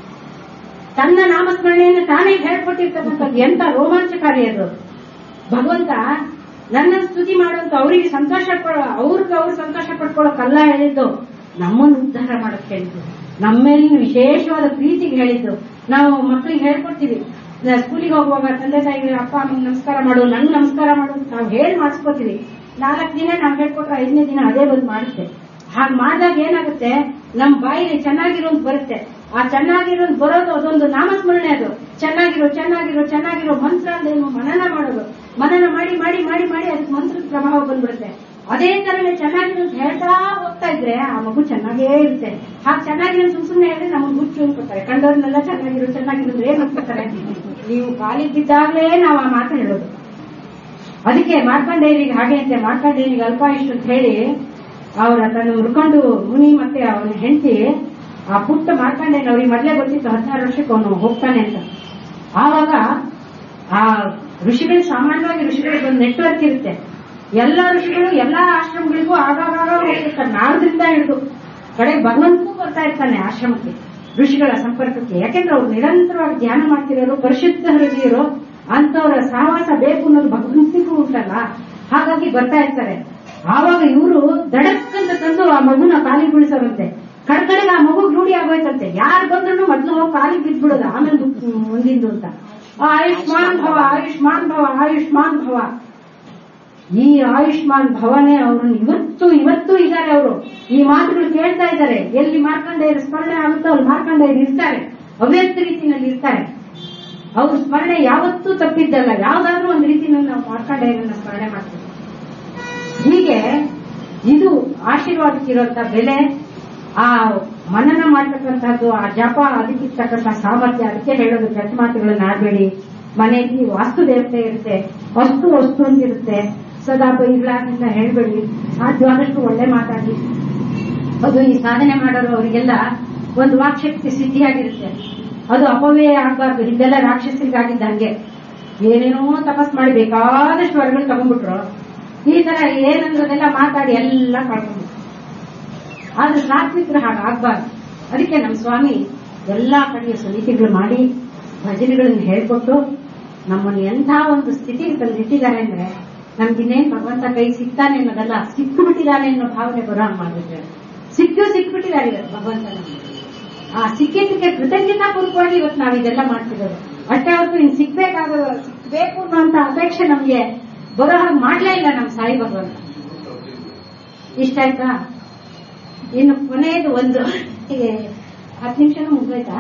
ತನ್ನ ನಾಮಸ್ಮರಣೆಯನ್ನು ತಾನೇ ಹೇಳ್ಕೊಟ್ಟಿರ್ತಕ್ಕಂಥದ್ದು ಎಂತ ರೋಮಾಂಚಕಾರಿ ಅದು ಭಗವಂತ ನನ್ನ ಸ್ತುತಿ ಮಾಡುವಂತ ಅವರಿಗೆ ಸಂತೋಷ ಪಡೋ ಅವ್ರಿಗೆ ಅವ್ರು ಸಂತೋಷ ಪಡ್ಕೊಳ್ಳೋಕಲ್ಲ ಹೇಳಿದ್ದು ನಮ್ಮನ್ನು ಉದ್ಧಾರ ಮಾಡಕ್ ಹೇಳಿದ್ದು ನಮ್ಮೇಲಿನ ವಿಶೇಷವಾದ ಪ್ರೀತಿಗೆ ಹೇಳಿದ್ದು ನಾವು ಮಕ್ಕಳಿಗೆ ಹೇಳ್ಕೊಡ್ತೀವಿ ಸ್ಕೂಲಿಗೆ ಹೋಗುವಾಗ ತಂದೆ ತಾಯಿಗೆ ಅಪ್ಪ ಅಮ್ಮಂಗೆ ನಮಸ್ಕಾರ ಮಾಡು ನಂಗೆ ನಮಸ್ಕಾರ ಮಾಡು ಅಂತ ನಾವು ಹೇಳಿ ಮಾಡಿಸ್ಕೋತೀವಿ ನಾಲ್ಕು ದಿನ ನಾವು ಹೇಳ್ಕೊಟ್ರೆ ಐದನೇ ದಿನ ಅದೇ ಬಂದು ಮಾಡುತ್ತೆ ಹಾಗೆ ಮಾಡಿದಾಗ ಏನಾಗುತ್ತೆ ನಮ್ ಬಾಯಿಗೆ ಚೆನ್ನಾಗಿರೋದು ಬರುತ್ತೆ ಆ ಚೆನ್ನಾಗಿರೋದು ಬರೋದು ಅದೊಂದು ನಾಮಸ್ಮರಣೆ ಅದು ಚೆನ್ನಾಗಿರೋ ಚೆನ್ನಾಗಿರೋ ಚೆನ್ನಾಗಿರೋ ಮಂತ್ರ ಅಂದೇನು ಮನನ ಮಾಡೋದು ಮನನ ಮಾಡಿ ಮಾಡಿ ಮಾಡಿ ಮಾಡಿ ಅದಕ್ಕೆ ಮಂತ್ರದ ಪ್ರಭಾವ ಬಂದ್ಬಿಡುತ್ತೆ ಅದೇ ತರನೇ ಚೆನ್ನಾಗಿರೋದು ಹೇಳ್ತಾ ಹೋಗ್ತಾ ಇದ್ರೆ ಆ ಮಗು ಚೆನ್ನಾಗೇ ಇರುತ್ತೆ ಹಾಗೆ ಚೆನ್ನಾಗಿರೋ ಸುಮ್ ಸುಮ್ಮನೆ ಹೇಳಿದ್ರೆ ನಮಗೆ ಹುಚ್ಚು ಅನ್ಕೋತಾರೆ ಕಂಡವ್ರನ್ನೆಲ್ಲ ಚೆನ್ನಾಗಿರೋ ಚೆನ್ನಾಗಿರೋದು ಏನ್ ಅನ್ಕೋತಾರೆ ನೀವು ಕಾಲಿಗೆ ಬಿದ್ದಾಗಲೇ ನಾವು ಆ ಮಾತು ಹೇಳೋದು ಅದಕ್ಕೆ ಮಾರ್ಕಂಡೇಯರಿಗೆ ಹಾಗೆ ಅಂತೆ ಮಾರ್ಕಂಡೇಯರಿಗೆ ಅಲ್ಪಾಯುಷ್ ಅಂತ ಹೇಳಿ ಅವರ ತನ್ನ ಮುರ್ಕೊಂಡು ಮುನಿ ಮತ್ತೆ ಅವನ ಹೆಂಡತಿ ಆ ಪುಟ್ಟ ಮಾರ್ಕಂಡೇಯನ್ ಅವ್ರಿಗೆ ಮೊದಲೇ ಗೊತ್ತಿತ್ತು ಹದಿನಾರು ವರ್ಷಕ್ಕೆ ಅವನು ಹೋಗ್ತಾನೆ ಅಂತ ಆವಾಗ ಆ ಋಷಿಗಳಿಗೆ ಸಾಮಾನ್ಯವಾಗಿ ಋಷಿಗಳಿಗೆ ಒಂದು ನೆಟ್ವರ್ಕ್ ಇರುತ್ತೆ ಎಲ್ಲ ಋಷಿಗಳು ಎಲ್ಲಾ ಆಶ್ರಮಗಳಿಗೂ ಆಗಾಗ ಹೋಗಿರ್ತಾರೆ ನಾರದಿಂದ ಹಿಡಿದು ಕಡೆ ಭಗವಂತನೂ ಬರ್ತಾ ಇರ್ತಾನೆ ಆಶ್ರಮಕ್ಕೆ ಋಷಿಗಳ ಸಂಪರ್ಕಕ್ಕೆ ಯಾಕೆಂದ್ರೆ ಅವ್ರು ನಿರಂತರವಾಗಿ ಧ್ಯಾನ ಮಾಡ್ತಿರೋರು ಪರಿಶುದ್ಧ ಹೃದಯರು ಅಂತವರ ಸಹವಾಸ ಬೇಕು ಅನ್ನೋದು ಭಗವಂತಿಗೂ ಉಂಟಲ್ಲ ಹಾಗಾಗಿ ಬರ್ತಾ ಇರ್ತಾರೆ ಆವಾಗ ಇವರು ದಡಕ್ಕಂತ ತಂದು ಆ ಮಗುನ ಕಾಲಿಗೆ ಬೀಳಿಸೋರಂತೆ ಕಡ್ಕಡೆಗೆ ಆ ಮಗು ರೂಢಿ ಆಗೋಯ್ತಂತೆ ಯಾರು ಬಂದ್ರು ಮೊದ್ಲು ಹೋಗಿ ಕಾಲಿಗೆ ಬಿದ್ಬಿಡೋದು ಆಮೇಲೆ ಮುಂದಿಂದು ಅಂತ ಆಯುಷ್ಮಾನ್ ಭವ ಆಯುಷ್ಮಾನ್ ಭವ ಆಯುಷ್ಮಾನ್ ಭವ ಈ ಆಯುಷ್ಮಾನ್ ಭವನೇ ಅವ್ರನ್ನ ಇವತ್ತು ಇವತ್ತು ಇದ್ದಾರೆ ಅವರು ಈ ಮಾತುಗಳು ಕೇಳ್ತಾ ಇದ್ದಾರೆ ಎಲ್ಲಿ ಮಾರ್ಕಂಡೇಯರ ಸ್ಮರಣೆ ಆಗುತ್ತೋ ಅಲ್ಲಿ ಮಾರ್ಕಂಡೇಯರು ಇರ್ತಾರೆ ಅವ್ಯಕ್ತ ರೀತಿಯಲ್ಲಿ ಇರ್ತಾರೆ ಅವ್ರ ಸ್ಮರಣೆ ಯಾವತ್ತೂ ತಪ್ಪಿದ್ದಲ್ಲ ಯಾವ್ದಾದ್ರೂ ಒಂದು ರೀತಿಯಲ್ಲಿ ನಾವು ಮಾರ್ಕಂಡೇಯರನ್ನ ಸ್ಮರಣೆ ಮಾಡ್ತೀವಿ ಹೀಗೆ ಇದು ಆಶೀರ್ವಾದಕ್ಕಿರುವಂತ ಬೆಲೆ ಆ ಮನನ ಮಾಡ್ತಕ್ಕಂಥದ್ದು ಆ ಜಪ ಅದಕ್ಕಿರ್ತಕ್ಕಂಥ ಸಾಮರ್ಥ್ಯ ಅದಕ್ಕೆ ಹೇಳೋದು ಕೆಟ್ಟ ಮಾತುಗಳನ್ನ ಆಡಬೇಡಿ ಮನೆಯಲ್ಲಿ ವಾಸ್ತು ದೇವತೆ ಇರುತ್ತೆ ವಸ್ತು ವಸ್ತು ಅಂತಿರುತ್ತೆ ಸದಾ ಬೈಗಳಾಗಿಂದ ಹೇಳ್ಬೇಡಿ ಸಾಧ್ಯವಾದಷ್ಟು ಒಳ್ಳೆ ಮಾತಾಡಿ ಅದು ಈ ಸಾಧನೆ ಮಾಡೋರು ಅವರಿಗೆಲ್ಲ ಒಂದು ವಾಕ್ಶಕ್ತಿ ಸಿದ್ಧಿಯಾಗಿರುತ್ತೆ ಅದು ಅಪವ್ಯಯ ಆಗಬಾರ್ದು ಹಿಂದೆಲ್ಲ ರಾಕ್ಷಸರಿಗಾಗಿದ್ದ ಹಂಗೆ ಏನೇನೋ ತಪಸ್ ಮಾಡಿ ಬೇಕಾದಷ್ಟು ಹೊರಗಳು ತಗೊಂಡ್ಬಿಟ್ರು ಈ ತರ ಏನಂದ್ರದೆಲ್ಲ ಮಾತಾಡಿ ಎಲ್ಲ ಕಳ್ಕೊಂಡ್ಬಿಟ್ರು ಆದ್ರೆ ಸಾತ್ವಿಕರು ಹಾಗಾಗ್ಬಾರ್ದು ಅದಕ್ಕೆ ನಮ್ಮ ಸ್ವಾಮಿ ಎಲ್ಲಾ ಕಡೆಯ ಸಮಿತಿಗಳು ಮಾಡಿ ಭಜನೆಗಳನ್ನು ಹೇಳ್ಕೊಟ್ಟು ನಮ್ಮನ್ನು ಎಂಥ ಒಂದು ಸ್ಥಿತಿಗೆ ತಂದಿಟ್ಟಿದ್ದಾರೆ ಅಂದ್ರೆ ನಮ್ಗಿನ್ನೇನ್ ಭಗವಂತ ಕೈ ಸಿಗ್ತಾನೆ ಅನ್ನೋದಲ್ಲ ಸಿಕ್ಕು ಬಿಟ್ಟಿದ್ದಾನೆ ಅನ್ನೋ ಭಾವನೆ ಬರೋ ಹಂಗ್ ಮಾಡಿದ್ರೆ ಸಿಕ್ಕು ಸಿಕ್ಬಿಟ್ಟಿದ್ದಾರೆ ಭಗವಂತ ನಮ್ಗೆ ಆ ಸಿಕ್ಕಿದ್ದಕ್ಕೆ ಕೃತಜ್ಞತಾ ಪೂರ್ವಕವಾಗಿ ಇವತ್ತು ನಾವು ಇದೆಲ್ಲ ಮಾಡ್ತಿರೋದು ಅಷ್ಟೇ ಹೊರತು ಇನ್ ಸಿಗ್ಬೇಕಾಗ ಸಿಗ್ಬೇಕು ಅನ್ನೋಂತ ಅಪೇಕ್ಷೆ ನಮ್ಗೆ ಬರೋ ಹಾಗೆ ಮಾಡ್ಲೇ ಇಲ್ಲ ನಮ್ಮ ಸಾಯಿ ಭಗವಂತ ಇಷ್ಟ ಆಯ್ತಾ ಇನ್ನು ಕೊನೆಯದು ಒಂದು ಹೀಗೆ ಹತ್ತು ನಿಮಿಷನೂ ಮುಗ್ದೋಯ್ತಾ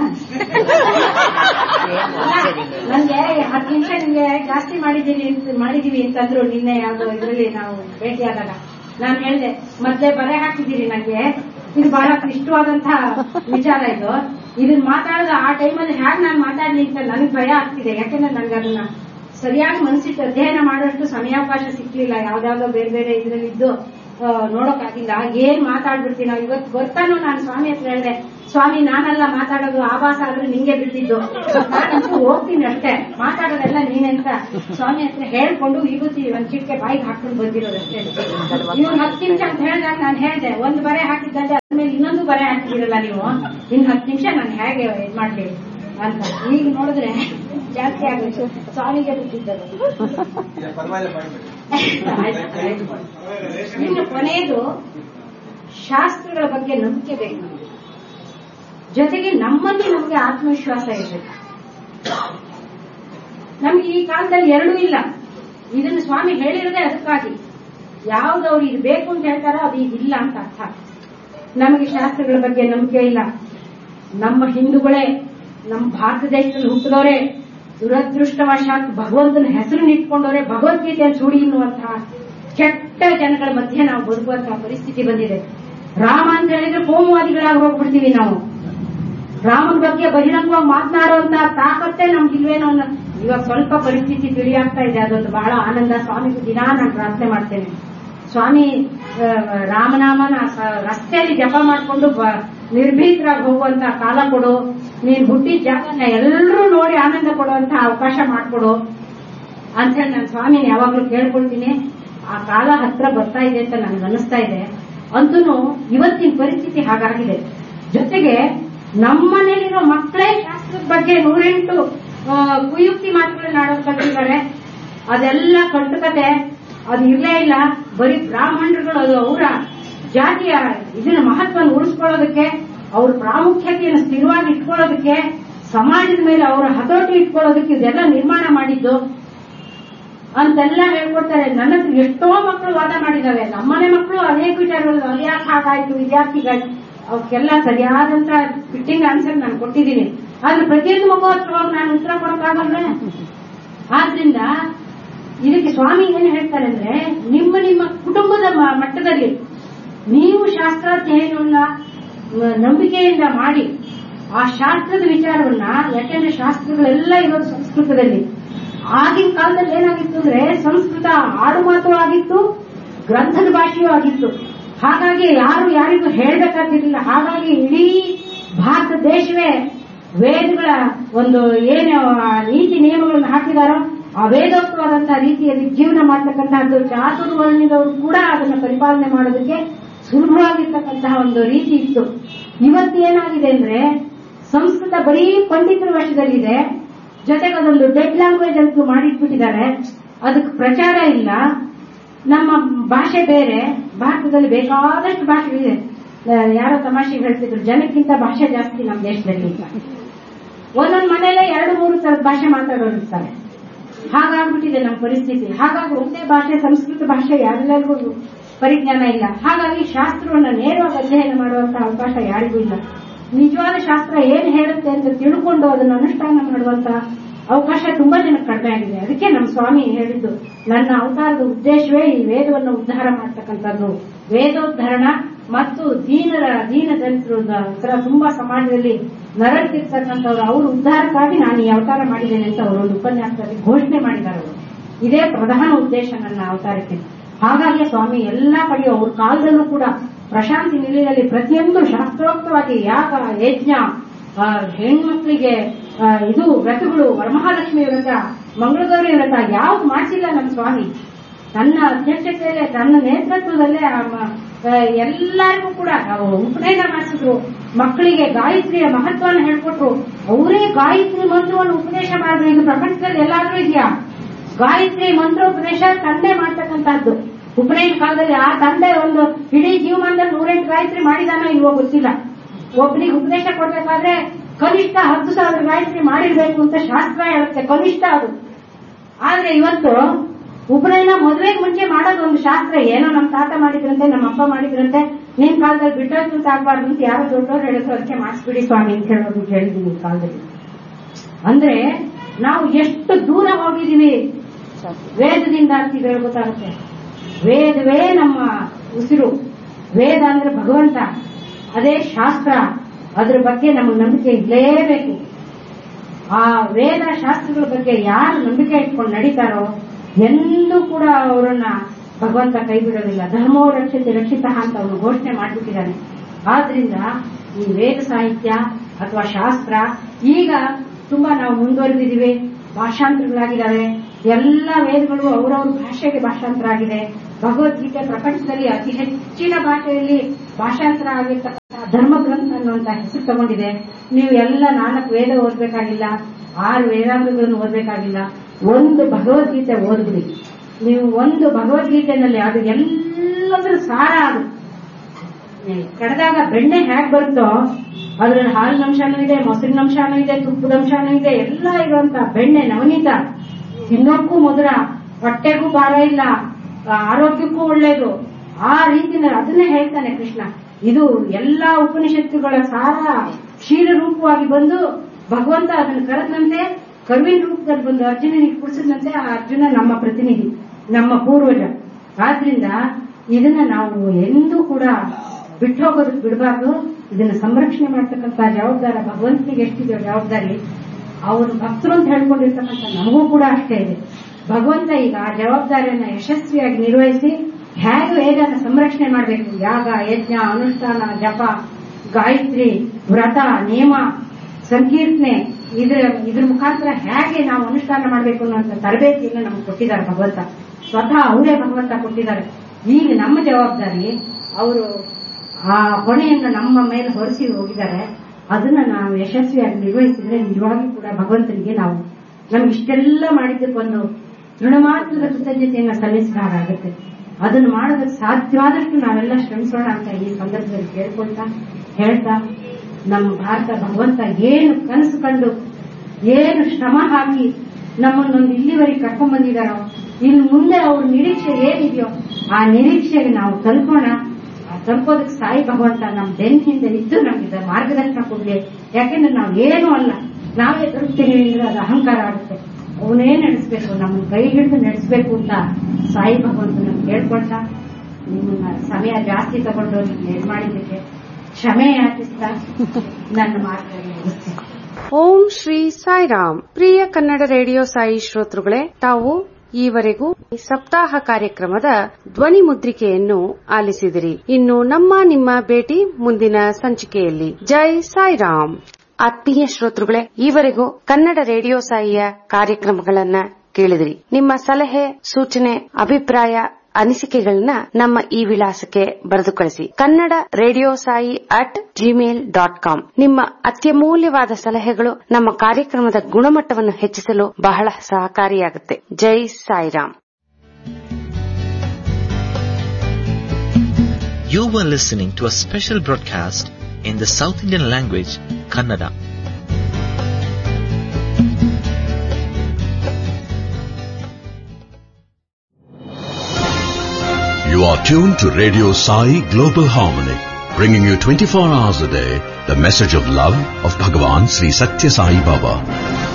ನನ್ಗೆ ಹತ್ತು ನಿಮಿಷ ನಿಮ್ಗೆ ಜಾಸ್ತಿ ಮಾಡಿದ್ದೀನಿ ಅಂತ ಮಾಡಿದೀವಿ ಅಂತಂದ್ರು ನಿನ್ನೆ ಯಾವ್ದೋ ಇದರಲ್ಲಿ ನಾವು ಭೇಟಿಯಾದಾಗ ನಾನು ಹೇಳಿದೆ ಮೊದ್ಲೇ ಬರೆ ಹಾಕಿದ್ದೀರಿ ನಂಗೆ ಇದು ಬಹಳ ಕ್ಲಿಷ್ಟವಾದಂತಹ ವಿಚಾರ ಇದು ಇದನ್ನ ಮಾತಾಡಿದ ಆ ಟೈಮಲ್ಲಿ ಹ್ಯಾಗ್ ನಾನು ಮಾತಾಡ್ಲಿ ಅಂತ ನನಗೆ ಭಯ ಆಗ್ತಿದೆ ಯಾಕೆಂದ್ರೆ ನನ್ಗೆ ಅದನ್ನ ಸರಿಯಾಗಿ ಮನಸ್ಸಿಟ್ಟು ಅಧ್ಯಯನ ಮಾಡುವಷ್ಟು ಸಮಯಾವಕಾಶ ಸಿಕ್ಲಿಲ್ಲ ಯಾವ್ದಾವ್ದೋ ಬೇರೆ ಬೇರೆ ಇದರಲ್ಲಿ ಇದ್ದು ನೋಡೋಕ್ಕಾಗಿಲ್ಲ ಏನ್ ಮಾತಾಡ್ಬಿಡ್ತೀನಿ ನಾವು ಇವತ್ತು ಬರ್ತಾನು ನಾನು ಸ್ವಾಮಿ ಹತ್ರ ಹೇಳಿದೆ ಸ್ವಾಮಿ ನಾನೆಲ್ಲ ಮಾತಾಡೋದು ಆಭಾಸ ಆದ್ರೆ ನಿಂಗೆ ಬಿದ್ದಿದ್ದು ನಾನಂತೂ ಹೋಗ್ತೀನಿ ಅಷ್ಟೇ ಮಾತಾಡೋದೆಲ್ಲ ನೀನೆಂತ ಸ್ವಾಮಿ ಹತ್ರ ಹೇಳ್ಕೊಂಡು ವಿಭೂತಿ ಒಂದ್ ಚಿಟ್ಕೆ ಬಾಯಿಗೆ ಹಾಕೊಂಡು ಬಂದಿರೋದಷ್ಟೇ ನೀವು ಹತ್ತು ನಿಮಿಷ ಅಂತ ಹೇಳಿದಾಗ ನಾನು ಹೇಳಿದೆ ಒಂದು ಬರೆ ಹಾಕಿದ್ದಂತೆ ಆದ್ಮೇಲೆ ಇನ್ನೊಂದು ಬರೆ ಹಾಕಿದಿರಲ್ಲ ನೀವು ಇನ್ ಹತ್ತು ನಿಮಿಷ ನಾನು ಹೇಗೆ ಇದ್ ಮಾಡ್ಲಿ ಅಂತ ಈಗ ನೋಡಿದ್ರೆ ಜಾಸ್ತಿ ಆಗುತ್ತೆ ಸ್ವಾಮಿಗೆ ಬಿಟ್ಟಿದ್ದರು ಇನ್ನು ಕೊನೆಯದು ಶಾಸ್ತ್ರಗಳ ಬಗ್ಗೆ ನಂಬಿಕೆ ಬೇಕು ನಮ್ಗೆ. ಜೊತೆಗೆ ನಮ್ಮಲ್ಲಿ ನಮಗೆ ಆತ್ಮವಿಶ್ವಾಸ ಇರಬೇಕು ನಮ್ಗೆ ಈ ಕಾಲದಲ್ಲಿ ಎರಡೂ ಇಲ್ಲ ಇದನ್ನು ಸ್ವಾಮಿ ಹೇಳಿರೋದೇ ಅದಕ್ಕಾಗಿ ಯಾವ್ದವ್ರು ಇದು ಬೇಕು ಅಂತ ಹೇಳ್ತಾರೋ ಅದು ಇದಿಲ್ಲ ಅಂತ ಅರ್ಥ ನಮಗೆ ಶಾಸ್ತ್ರಗಳ ಬಗ್ಗೆ ನಂಬಿಕೆ ಇಲ್ಲ ನಮ್ಮ ಹಿಂದೂಗಳೇ ನಮ್ಮ ಭಾರತ ದೇಶದಲ್ಲಿ ಹುಟ್ಟಿದವರೇ ದುರದೃಷ್ಟವಶಾತ್ ಭಗವಂತನ ಹೆಸರನ್ನ ಇಟ್ಕೊಂಡವರೇ ಭಗವದ್ಗೀತೆಯನ್ನು ಸುಡಿ ಎನ್ನುವಂತಹ ಕೆಟ್ಟ ಜನಗಳ ಮಧ್ಯೆ ನಾವು ಬದುಕುವಂತಹ ಪರಿಸ್ಥಿತಿ ಬಂದಿದೆ ರಾಮ ಅಂತ ಹೇಳಿದ್ರೆ ಕೋಮುವಾದಿಗಳಾಗಿ ಹೋಗ್ಬಿಡ್ತೀವಿ ನಾವು ರಾಮನ ಬಗ್ಗೆ ಬಹಿರಂಗವಾಗಿ ಮಾತನಾಡುವಂತಹ ತಾಕತ್ತೇ ನಮ್ಗಿಲ್ವೇನೋ ಅನ್ನೋ ಇವಾಗ ಸ್ವಲ್ಪ ಪರಿಸ್ಥಿತಿ ತಿಳಿಯಾಗ್ತಾ ಇದೆ ಅದೊಂದು ಬಹಳ ಆನಂದ ಸ್ವಾಮಿಗೂ ದಿನಾ ನಾನು ಪ್ರಾರ್ಥನೆ ಮಾಡ್ತೇನೆ ಸ್ವಾಮಿ ಆ, ರಾಮನಾಮನ ಸ- ರಸ್ತೆಯಲ್ಲಿ ಜಪ ಮಾಡಿಕೊಂಡು ನಿರ್ಭೀತರಾಗಿ ಹೋಗುವಂತ ಕಾಲ ಕೊಡು ನೀನ್ ಹುಟ್ಟಿದ ಜಾಗನ ಎಲ್ಲರೂ ನೋಡಿ ಆನಂದ ಕೊಡುವಂತ ಅವಕಾಶ ಮಾಡಿಕೊಡು ಅಂತ ಹೇಳಿ ನಾನು ಸ್ವಾಮಿನ ಯಾವಾಗ್ಲೂ ಕೇಳ್ಕೊಳ್ತೀನಿ ಆ ಕಾಲ ಹತ್ರ ಬರ್ತಾ ಇದೆ ಅಂತ ನನಗೆ ಅನಿಸ್ತಾ ಇದೆ ಅಂತೂ ಇವತ್ತಿನ ಪರಿಸ್ಥಿತಿ ಹಾಗಾಗಿದೆ ಜೊತೆಗೆ ನಮ್ಮನೇಲಿರೋ ಮಕ್ಕಳೇ ಶಾಸ್ತ್ರದ ಬಗ್ಗೆ ನೂರೆಂಟು ಆ, ಕುಯುಕ್ತಿ ಮಾತುಗಳನ್ನ ಆಡೋದು ಕಲ್ತಿದ್ದಾರೆ ಅದೆಲ್ಲ ಕಟ್ಟುಕತೆ ಅದು ಇರ್ಲೇ ಇಲ್ಲ ಬರೀ ಬ್ರಾಹ್ಮಣರುಗಳು ಅದು ಅವರ ಜಾತಿಯ ಇದನ್ನ ಮಹತ್ವವನ್ನು ಉಳಿಸ್ಕೊಳ್ಳೋದಕ್ಕೆ ಅವ್ರ ಪ್ರಾಮುಖ್ಯತೆಯನ್ನು ಸ್ಥಿರವಾಗಿ ಇಟ್ಕೊಳ್ಳೋದಕ್ಕೆ ಸಮಾಜದ ಮೇಲೆ ಅವರ ಹತೋಟಿ ಇಟ್ಕೊಳ್ಳೋದಕ್ಕೆ ಇದೆಲ್ಲ ನಿರ್ಮಾಣ ಮಾಡಿದ್ದು ಅಂತೆಲ್ಲ ಹೇಳ್ಕೊಡ್ತಾರೆ ನನ್ನ ಹತ್ರ ಎಷ್ಟೋ ಮಕ್ಕಳು ವಾದ ಮಾಡಿದಾವೆ ನಮ್ಮನೆ ಮಕ್ಕಳು ಅನೇಕ ವಿಚಾರಗಳು ಅಲ್ಯಾಕ್ ಹಾಗಾಯ್ತು ವಿದ್ಯಾರ್ಥಿಗಳು ಅವಕ್ಕೆಲ್ಲ ಸರಿಯಾದಂತ ಫಿಟ್ಟಿಂಗ್ ಆನ್ಸರ್ ನಾನು ಕೊಟ್ಟಿದ್ದೀನಿ ಆದ್ರೆ ಪ್ರತಿಯೊಂದು ಮಗು ಹತ್ರ ಹೋಗಿ ನಾನು ಉತ್ತರ ಕೊಡಕ್ಕಾಗಲ್ವೇ ಆದ್ರಿಂದ ಇದಕ್ಕೆ ಸ್ವಾಮಿ ಏನ್ ಹೇಳ್ತಾರೆ ಅಂದ್ರೆ ನಿಮ್ಮ ನಿಮ್ಮ ಕುಟುಂಬದ ಮ- ಮಟ್ಟದಲ್ಲಿ ನೀವು ಶಾಸ್ತ್ರಾಧ್ಯಯನವನ್ನ ಮ- ನಂಬಿಕೆಯಿಂದ ಮಾಡಿ ಆ ಶಾಸ್ತ್ರದ ವಿಚಾರವನ್ನ ಯಾಕೆಂದ್ರೆ ಶಾಸ್ತ್ರಗಳೆಲ್ಲ ಇರೋದು ಸಂಸ್ಕೃತದಲ್ಲಿ ಆಗಿನ ಕಾಲದಲ್ಲಿ ಏನಾಗಿತ್ತು ಅಂದ್ರೆ ಸಂಸ್ಕೃತ ಆಡು ಮಾತು ಆಗಿತ್ತು ಗ್ರಂಥದ ಭಾಷೆಯೂ ಆಗಿತ್ತು ಹಾಗಾಗಿ ಯಾರು ಯಾರಿಗೂ ಹೇಳ್ಬೇಕಾಗಿರ್ಲಿಲ್ಲ ಹಾಗಾಗಿ ಇಡೀ ಭಾರತ ದೇಶವೇ ವೇದಗಳ ಒಂದು ಏನು ಆ ನೀತಿ ನಿಯಮಗಳನ್ನು ಹಾಕಿದಾರೋ ಆ ವೇದೋಕ್ತವಾದಂತಹ ರೀತಿಯಲ್ಲಿ ಜೀವನ ಮಾಡ್ತಕ್ಕಂತಹದ್ದು ಚಾತುರ್ವರ್ಣಿದವರು ಕೂಡ ಅದನ್ನು ಪರಿಪಾಲನೆ ಮಾಡೋದಕ್ಕೆ ಸುಲಭವಾಗಿರ್ತಕ್ಕಂತಹ ಒಂದು ರೀತಿ ಇತ್ತು ಇವತ್ತು ಏನಾಗಿದೆ ಅಂದ್ರೆ ಸಂಸ್ಕೃತ ಬರೀ ಪಂಡಿತರ ವಶದಲ್ಲಿದೆ ಜೊತೆಗೆ ಅದೊಂದು ಡೆಡ್ ಲ್ಯಾಂಗ್ವೇಜ್ ಅಂತೂ ಮಾಡಿಟ್ಬಿಟ್ಟಿದ್ದಾರೆ ಅದಕ್ಕೆ ಪ್ರಚಾರ ಇಲ್ಲ ನಮ್ಮ ಭಾಷೆ ಬೇರೆ ಭಾರತದಲ್ಲಿ ಬೇಕಾದಷ್ಟು ಭಾಷೆಗಳಿದೆ ಆ, ಯಾರೋ ತಮಾಷೆಗೆ ಹೇಳ್ತಿದ್ರು ಜನಕ್ಕಿಂತ ಭಾಷೆ ಜಾಸ್ತಿ ನಮ್ಮ ದೇಶದಲ್ಲಿ ಈಗ ಒಂದೊಂದು ಮನೆಯಲ್ಲೇ ಎರಡು ಮೂರು ತರದ ಭಾಷೆ ಮಾತಾಡೋರು ಇರ್ತಾರೆ ಹಾಗಾಗ್ಬಿಟ್ಟಿದೆ ನಮ್ಮ ಪರಿಸ್ಥಿತಿ ಹಾಗಾಗಿ ಒಂದೇ ಭಾಷೆ ಸಂಸ್ಕೃತ ಭಾಷೆ ಯಾರೆಲ್ಲರಿಗೂ ಪರಿಜ್ಞಾನ ಇಲ್ಲ ಹಾಗಾಗಿ ಶಾಸ್ತ್ರವನ್ನ ನೇರವಾಗಿ ಅಧ್ಯಯನ ಮಾಡುವಂತಹ ಅವಕಾಶ ಯಾರಿಗೂ ಇಲ್ಲ ನಿಜವಾದ ಶಾಸ್ತ್ರ ಏನ್ ಹೇಳುತ್ತೆ ಅಂತ ತಿಳ್ಕೊಂಡು ಅದನ್ನು ಅನುಷ್ಠಾನ ಮಾಡುವಂತ ಅವಕಾಶ ತುಂಬಾ ಜನಕ್ಕೆ ಕಡಿಮೆ ಆಗಿದೆ ಅದಕ್ಕೆ ನಮ್ಮ ಸ್ವಾಮಿ ಹೇಳಿದ್ದು ನನ್ನ ಅವತಾರದ ಉದ್ದೇಶವೇ ಈ ವೇದವನ್ನು ಉದ್ಧಾರ ಮಾಡ್ತಕ್ಕಂಥದ್ದು ವೇದೋದ್ಧರಣ ಮತ್ತು ದೀನರ ದೀನ ದಲಿತರು ತರ ತುಂಬಾ ಸಮಾಜದಲ್ಲಿ ನರಳ್ತಿರ್ತಕ್ಕಂಥವ್ರು ಅವ್ರ ಉದ್ಧಾರಕ್ಕಾಗಿ ನಾನು ಈ ಅವತಾರ ಮಾಡಿದ್ದೇನೆ ಅಂತ ಅವರೊಂದು ಉಪನ್ಯಾಸದಲ್ಲಿ ಘೋಷಣೆ ಮಾಡಿದ್ದಾರೆ ಅವರು ಇದೇ ಪ್ರಧಾನ ಉದ್ದೇಶ ನನ್ನ ಅವತಾರಕ್ಕೆ ಹಾಗಾಗಿ ಸ್ವಾಮಿ ಎಲ್ಲಾ ಕಡೆಯೂ ಅವ್ರ ಕಾಲದಲ್ಲೂ ಕೂಡ ಪ್ರಶಾಂತಿ ನಿಲಯದಲ್ಲಿ ಪ್ರತಿಯೊಂದು ಶಾಸ್ತ್ರೋಕ್ತವಾಗಿ ಯಾಗ ಯಜ್ಞ ಆ, ಹೆಣ್ಮಕ್ಳಿಗೆ ಆ, ಇದು ವ್ರತಗಳು ವರಮಹಾಲಕ್ಷ್ಮಿ ವ್ರತ ಮಂಗಳಗೌರಿ ವ್ರತ ಯಾವ್ದು ಮಾಡಿಸಿಲ್ಲ ನಮ್ಮ ಸ್ವಾಮಿ ತನ್ನ ಅಧ್ಯಕ್ಷತೆಯಲ್ಲೇ ತನ್ನ ನೇತೃತ್ವದಲ್ಲೇ ಆ ಮ- ಆ, ಎಲ್ಲರಿಗೂ ಕೂಡ ಅವ್ರು ಉಪನಯನ ಮಾಡಿಸಿದ್ರು ಮಕ್ಕಳಿಗೆ ಗಾಯತ್ರಿಯ ಮಹತ್ವನ ಹೇಳ್ಕೊಟ್ರು ಅವರೇ ಗಾಯತ್ರಿ ಮಂತ್ರವನ್ನು ಉಪದೇಶ ಮಾಡಿದ್ರು ಇದು ಪ್ರಪಂಚದಲ್ಲಿ ಎಲ್ಲಾದ್ರೂ ಇದೆಯಾ ಗಾಯತ್ರಿ ಮಂತ್ರೋಪದೇಶ ತಂದೆ ಮಾಡ್ತಕ್ಕಂಥದ್ದು ಉಪನಯನ ಕಾಲದಲ್ಲಿ ಆ ತಂದೆ ಒಂದು ಇಡೀ ಜೀವಮಾನದಲ್ಲಿ ನೂರೆಂಟು ಗಾಯತ್ರಿ ಮಾಡಿದಾನೋ ಇಲ್ವೋ ಗೊತ್ತಿಲ್ಲ ಒಬ್ಬನಿಗೆ ಉಪದೇಶ ಕೊಡ್ಬೇಕಾದ್ರೆ ಕನಿಷ್ಠ ಹತ್ತು ಸಾವಿರ ಗಾಯತ್ರಿ ಮಾಡಿರ್ಬೇಕು ಅಂತ ಶಾಸ್ತ್ರ ಹೇಳುತ್ತೆ ಕನಿಷ್ಠ ಅದು ಆದ್ರೆ ಇವತ್ತು ಉಪನಯನ ಮದುವೆಗೆ ಮುಂಚೆ ಮಾಡೋದು ಒಂದು ಶಾಸ್ತ್ರ ಏನೋ ನಮ್ಮ ತಾತ ಮಾಡಿದ್ರಂತೆ ನಮ್ಮ ಅಪ್ಪ ಮಾಡಿದ್ರಂತೆ ನಿಮ್ ಕಾಲದಲ್ಲಿ ಬಿಟ್ಟೋಯ್ತು ಅಂತ ಆಗ್ಬಾರ್ದು ಅಂತ ಯಾರೋ ದೊಡ್ಡವ್ರು ಹೇಳಿದ್ರು ಅದಕ್ಕೆ ಮಾಡಿಸ್ಬಿಡಿ ಸ್ವಾಮಿ ಅಂತ ಹೇಳೋದು ಕೇಳಿದೀನಿ ಈ ಕಾಲದಲ್ಲಿ ಅಂದ್ರೆ ನಾವು ಎಷ್ಟು ದೂರ ಹೋಗಿದೀವಿ ವೇದದಿಂದ ಅಂತ ಇದು ಗೊತ್ತಾಗುತ್ತೆ ವೇದವೇ ನಮ್ಮ ಉಸಿರು ವೇದ ಅಂದ್ರೆ ಭಗವಂತ ಅದೇ ಶಾಸ್ತ್ರ ಅದ್ರ ಬಗ್ಗೆ ನಮಗೆ ನಂಬಿಕೆ ಇರಲೇಬೇಕು ಆ ವೇದ ಶಾಸ್ತ್ರಗಳ ಬಗ್ಗೆ ಯಾರು ನಂಬಿಕೆ ಇಟ್ಕೊಂಡು ನಡೀತಾರೋ ಎಂದೂ ಕೂಡ ಅವರನ್ನ ಭಗವಂತ ಕೈ ಬಿಡೋದಿಲ್ಲ ಧರ್ಮೋ ರಕ್ಷತೆ ರಕ್ಷಿತ ಅಂತ ಅವನು ಘೋಷಣೆ ಮಾಡಿಬಿಟ್ಟಿದ್ದಾನೆ ಆದ್ರಿಂದ ಈ ವೇದ ಸಾಹಿತ್ಯ ಅಥವಾ ಶಾಸ್ತ್ರ ಈಗ ತುಂಬಾ ನಾವು ಮುಂದುವರೆದಿದ್ದೀವಿ ಭಾಷಾಂತರಗಳಾಗಿದ್ದಾವೆ ಎಲ್ಲ ವೇದಗಳು ಅವರವ್ರ ಭಾಷೆಗೆ ಭಾಷಾಂತರ ಆಗಿದೆ ಭಗವದ್ಗೀತೆ ಪ್ರಪಂಚದಲ್ಲಿ ಅತಿ ಹೆಚ್ಚಿನ ಭಾಷೆಯಲ್ಲಿ ಭಾಷಾಂತರ ಆಗಿರ್ತಕ್ಕಂಥ ಧರ್ಮ ಗ್ರಂಥ ಅನ್ನುವಂತ ಹೆಸರು ತಗೊಂಡಿದೆ ನೀವು ಎಲ್ಲ ನಾಲ್ಕು ವೇದ ಓದಬೇಕಾಗಿಲ್ಲ ಆರು ವೇದಾಂಗಗಳನ್ನು ಓದಬೇಕಾಗಿಲ್ಲ ಒಂದು ಭಗವದ್ಗೀತೆ ಓದ್ಬಿಡಿ ನೀವು ಒಂದು ಭಗವದ್ಗೀತೆನಲ್ಲಿ ಅದು ಎಲ್ಲದರ ಸಾರ ಅದು ಕಡ್ದಾಗ ಬೆಣ್ಣೆ ಹೇಗ್ ಬರುತ್ತೋ ಅದ್ರಲ್ಲಿ ಹಾಲಿನ ಅಂಶನೂ ಇದೆ ಮೊಸರಿನ ಅಂಶನೂ ಇದೆ ತುಪ್ಪದ ಅಂಶನೂ ಇದೆ ಎಲ್ಲ ಇರುವಂತ ಬೆಣ್ಣೆ ನವನೀತ ತಿನ್ನೋಕ್ಕೂ ಮಧುರ ಹೊಟ್ಟೆಗೂ ಭಾರ ಇಲ್ಲ ಆ, ಆರೋಗ್ಯಕ್ಕೂ ಒಳ್ಳೇದು ಆ ರೀತಿನ ಅದನ್ನೇ ಹೇಳ್ತಾನೆ ಕೃಷ್ಣ ಇದು ಎಲ್ಲಾ ಉಪನಿಷತ್ತುಗಳ ಸಾರ ಕ್ಷೀರ ರೂಪವಾಗಿ ಬಂದು ಭಗವಂತ ಅದನ್ನು ಕರೆದಂತೆ ಕರುವಿನ ರೂಪದಲ್ಲಿ ಬಂದು ಅರ್ಜುನನಿಗೆ ಕುಡಿಸಿದಂತೆ ಆ ಅರ್ಜುನ ನಮ್ಮ ಪ್ರತಿನಿಧಿ ನಮ್ಮ ಪೂರ್ವಜ ಆದ್ರಿಂದ ಇದನ್ನ ನಾವು ಎಂದೂ ಕೂಡ ಬಿಟ್ಟು ಹೋಗೋದಕ್ಕೆ ಬಿಡಬಾರ್ದು ಇದನ್ನ ಸಂರಕ್ಷಣೆ ಮಾಡ್ತಕ್ಕಂಥ ಜವಾಬ್ದಾರ ಭಗವಂತನಿಗೆ ಎಷ್ಟಿದೆ ಜವಾಬ್ದಾರಿ ಅವನು ಭಕ್ತರು ಅಂತ ಹೇಳ್ಕೊಂಡಿರ್ತಕ್ಕಂಥ ನಮಗೂ ಕೂಡ ಅಷ್ಟೇ ಇದೆ ಭಗವಂತ ಈಗ ಆ ಜವಾಬ್ದಾರಿಯನ್ನ ಯಶಸ್ವಿಯಾಗಿ ನಿರ್ವಹಿಸಿ ಹೇಗೆ ವೇಗನ ಸಂರಕ್ಷಣೆ ಮಾಡಬೇಕು ಯಾಗ ಯಜ್ಞ ಅನುಷ್ಠಾನ ಜಪ ಗಾಯತ್ರಿ ವ್ರತ ನೇಮ ಸಂಕೀರ್ತನೆ ಇದ್ರ ಇದ್ರ ಮುಖಾಂತರ ಹೇಗೆ ನಾವು ಅನುಷ್ಠಾನ ಮಾಡಬೇಕು ಅನ್ನುವಂಥ ತರಬೇತಿಯನ್ನು ನಮ್ಗೆ ಕೊಟ್ಟಿದ್ದಾರೆ ಭಗವಂತ ಸ್ವತಃ ಅವರೇ ಭಗವಂತ ಕೊಟ್ಟಿದ್ದಾರೆ ಈಗ ನಮ್ಮ ಜವಾಬ್ದಾರಿ ಅವರು ಆ ಹೊಣೆಯನ್ನು ನಮ್ಮ ಮೇಲೆ ಹೊರಿಸಿ ಹೋಗಿದ್ದಾರೆ ಅದನ್ನ ನಾವು ಯಶಸ್ವಿಯಾಗಿ ನಿರ್ವಹಿಸಿದ್ರೆ ನಿಜವಾಗಿಯೂ ಕೂಡ ಭಗವಂತನಿಗೆ ನಾವು ನಮ್ಗೆ ಇಷ್ಟೆಲ್ಲ ಮಾಡಿದ್ದಕ್ಕೊಂದು ತೃಣಮಾತ್ರದ ಕೃತಜ್ಞತೆಯನ್ನ ಸಲ್ಲಿಸಿದಾಗುತ್ತೆ ಅದನ್ನು ಮಾಡೋದಕ್ಕೆ ಸಾಧ್ಯವಾದಷ್ಟು ನಾವೆಲ್ಲ ಶ್ರಮಿಸೋಣ ಅಂತ ಈ ಸಂದರ್ಭದಲ್ಲಿ ಕೇಳ್ಕೊಳ್ತಾ ಹೇಳ್ತಾ ನಮ್ಮ ಭಾರತ ಭಗವಂತ ಏನು ಕನಸು ಕಂಡು ಏನು ಶ್ರಮ ಹಾಕಿ ನಮ್ಮನ್ನೊಂದು ಇಲ್ಲಿವರೆಗೆ ಕರ್ಕೊಂಡ್ ಬಂದಿದಾರೋ ಇನ್ನು ಮುಂದೆ ಅವ್ರ ನಿರೀಕ್ಷೆ ಏನಿದೆಯೋ ಆ ನಿರೀಕ್ಷೆಗೆ ನಾವು ತಲುಪೋಣ ಆ ತಲುಪೋದಕ್ಕೆ ಸಾಯಿ ಭಗವಂತ ನಮ್ಮ ಬೆನ್ ಹಿಂದೆ ಇದ್ದು ನಮ್ಗೆ ಮಾರ್ಗದರ್ಶನ ಕೊಡ್ಲಿ ಯಾಕೆಂದ್ರೆ ನಾವು ಏನು ಅಲ್ಲ ನಾವೇ ತಲುಪ್ತೀವಿ ಅಂದ್ರೆ ಅದು ಅಹಂಕಾರ ಆಗುತ್ತೆ ಅವನೇ ನಡೆಸ್ಬೇಕು ನಮ್ಮನ್ನ ಕೈ ಹಿಡಿದು ನಡೆಸ್ಬೇಕು ಅಂತ ಸಾಯಿ ಭಗವಂತ ನಮ್ಗೆ ಕೇಳ್ಕೊಳ್ತಾ ನಿಮ್ಮನ್ನ ಸಮಯ ಜಾಸ್ತಿ ತಗೊಂಡು ನಿಮ್ಗೆ ಇದು ಮಾಡಿದ್ದಕ್ಕೆ ಕ್ಷಮೆ ಯಾಚಿಸ್ತಾ ನನ್ನ ಮಾತುಗಳನ್ನು ಮುಗಿಸ್ತೀನಿ ಓಂ ಶ್ರೀ ಸಾಯಿರಾಮ್ ಪ್ರಿಯ ಕನ್ನಡ ರೇಡಿಯೋ ಸಾಯಿ ಶ್ರೋತೃಗಳೇ ತಾವು ಈವರೆಗೂ ಈ ಸಪ್ತಾಹ ಕಾರ್ಯಕ್ರಮದ ಧ್ವನಿ ಮುದ್ರಿಕೆಯನ್ನು ಆಲಿಸಿದಿರಿ ಇನ್ನು ನಮ್ಮ ನಿಮ್ಮ ಭೇಟಿ ಮುಂದಿನ ಸಂಚಿಕೆಯಲ್ಲಿ ಜೈ ಸಾಯಿರಾಮ್ ಆತ್ಮೀಯ ಶ್ರೋತೃಗಳೇ ಈವರೆಗೂ ಕನ್ನಡ ರೇಡಿಯೋ ಸಾಯಿಯ ಕಾರ್ಯಕ್ರಮಗಳನ್ನ ಕೇಳಿದಿರಿ ನಿಮ್ಮ ಸಲಹೆ ಸೂಚನೆ ಅಭಿಪ್ರಾಯ ಅನಿಸಿಕೆಗಳನ್ನ ನಮ್ಮ ಈ ವಿಳಾಸಕ್ಕೆ ಬರೆದು ಕಳಿಸಿ Kannada radio Sai at Gmail dot com ನಿಮ್ಮ ಅತ್ಯಮೂಲ್ಯವಾದ ಸಲಹೆಗಳು ನಮ್ಮ ಕಾರ್ಯಕ್ರಮದ ಗುಣಮಟ್ಟವನ್ನು ಹೆಚ್ಚಿಸಲು ಬಹಳ ಸಹಕಾರಿಯಾಗುತ್ತೆ ಜೈ Sairam You were listening to a special broadcast in the South Indian language, Kannada. You are tuned to Radio Sai Global Harmony, bringing you 24 hours a day the message of love of Bhagavan Sri Satya Sai Baba.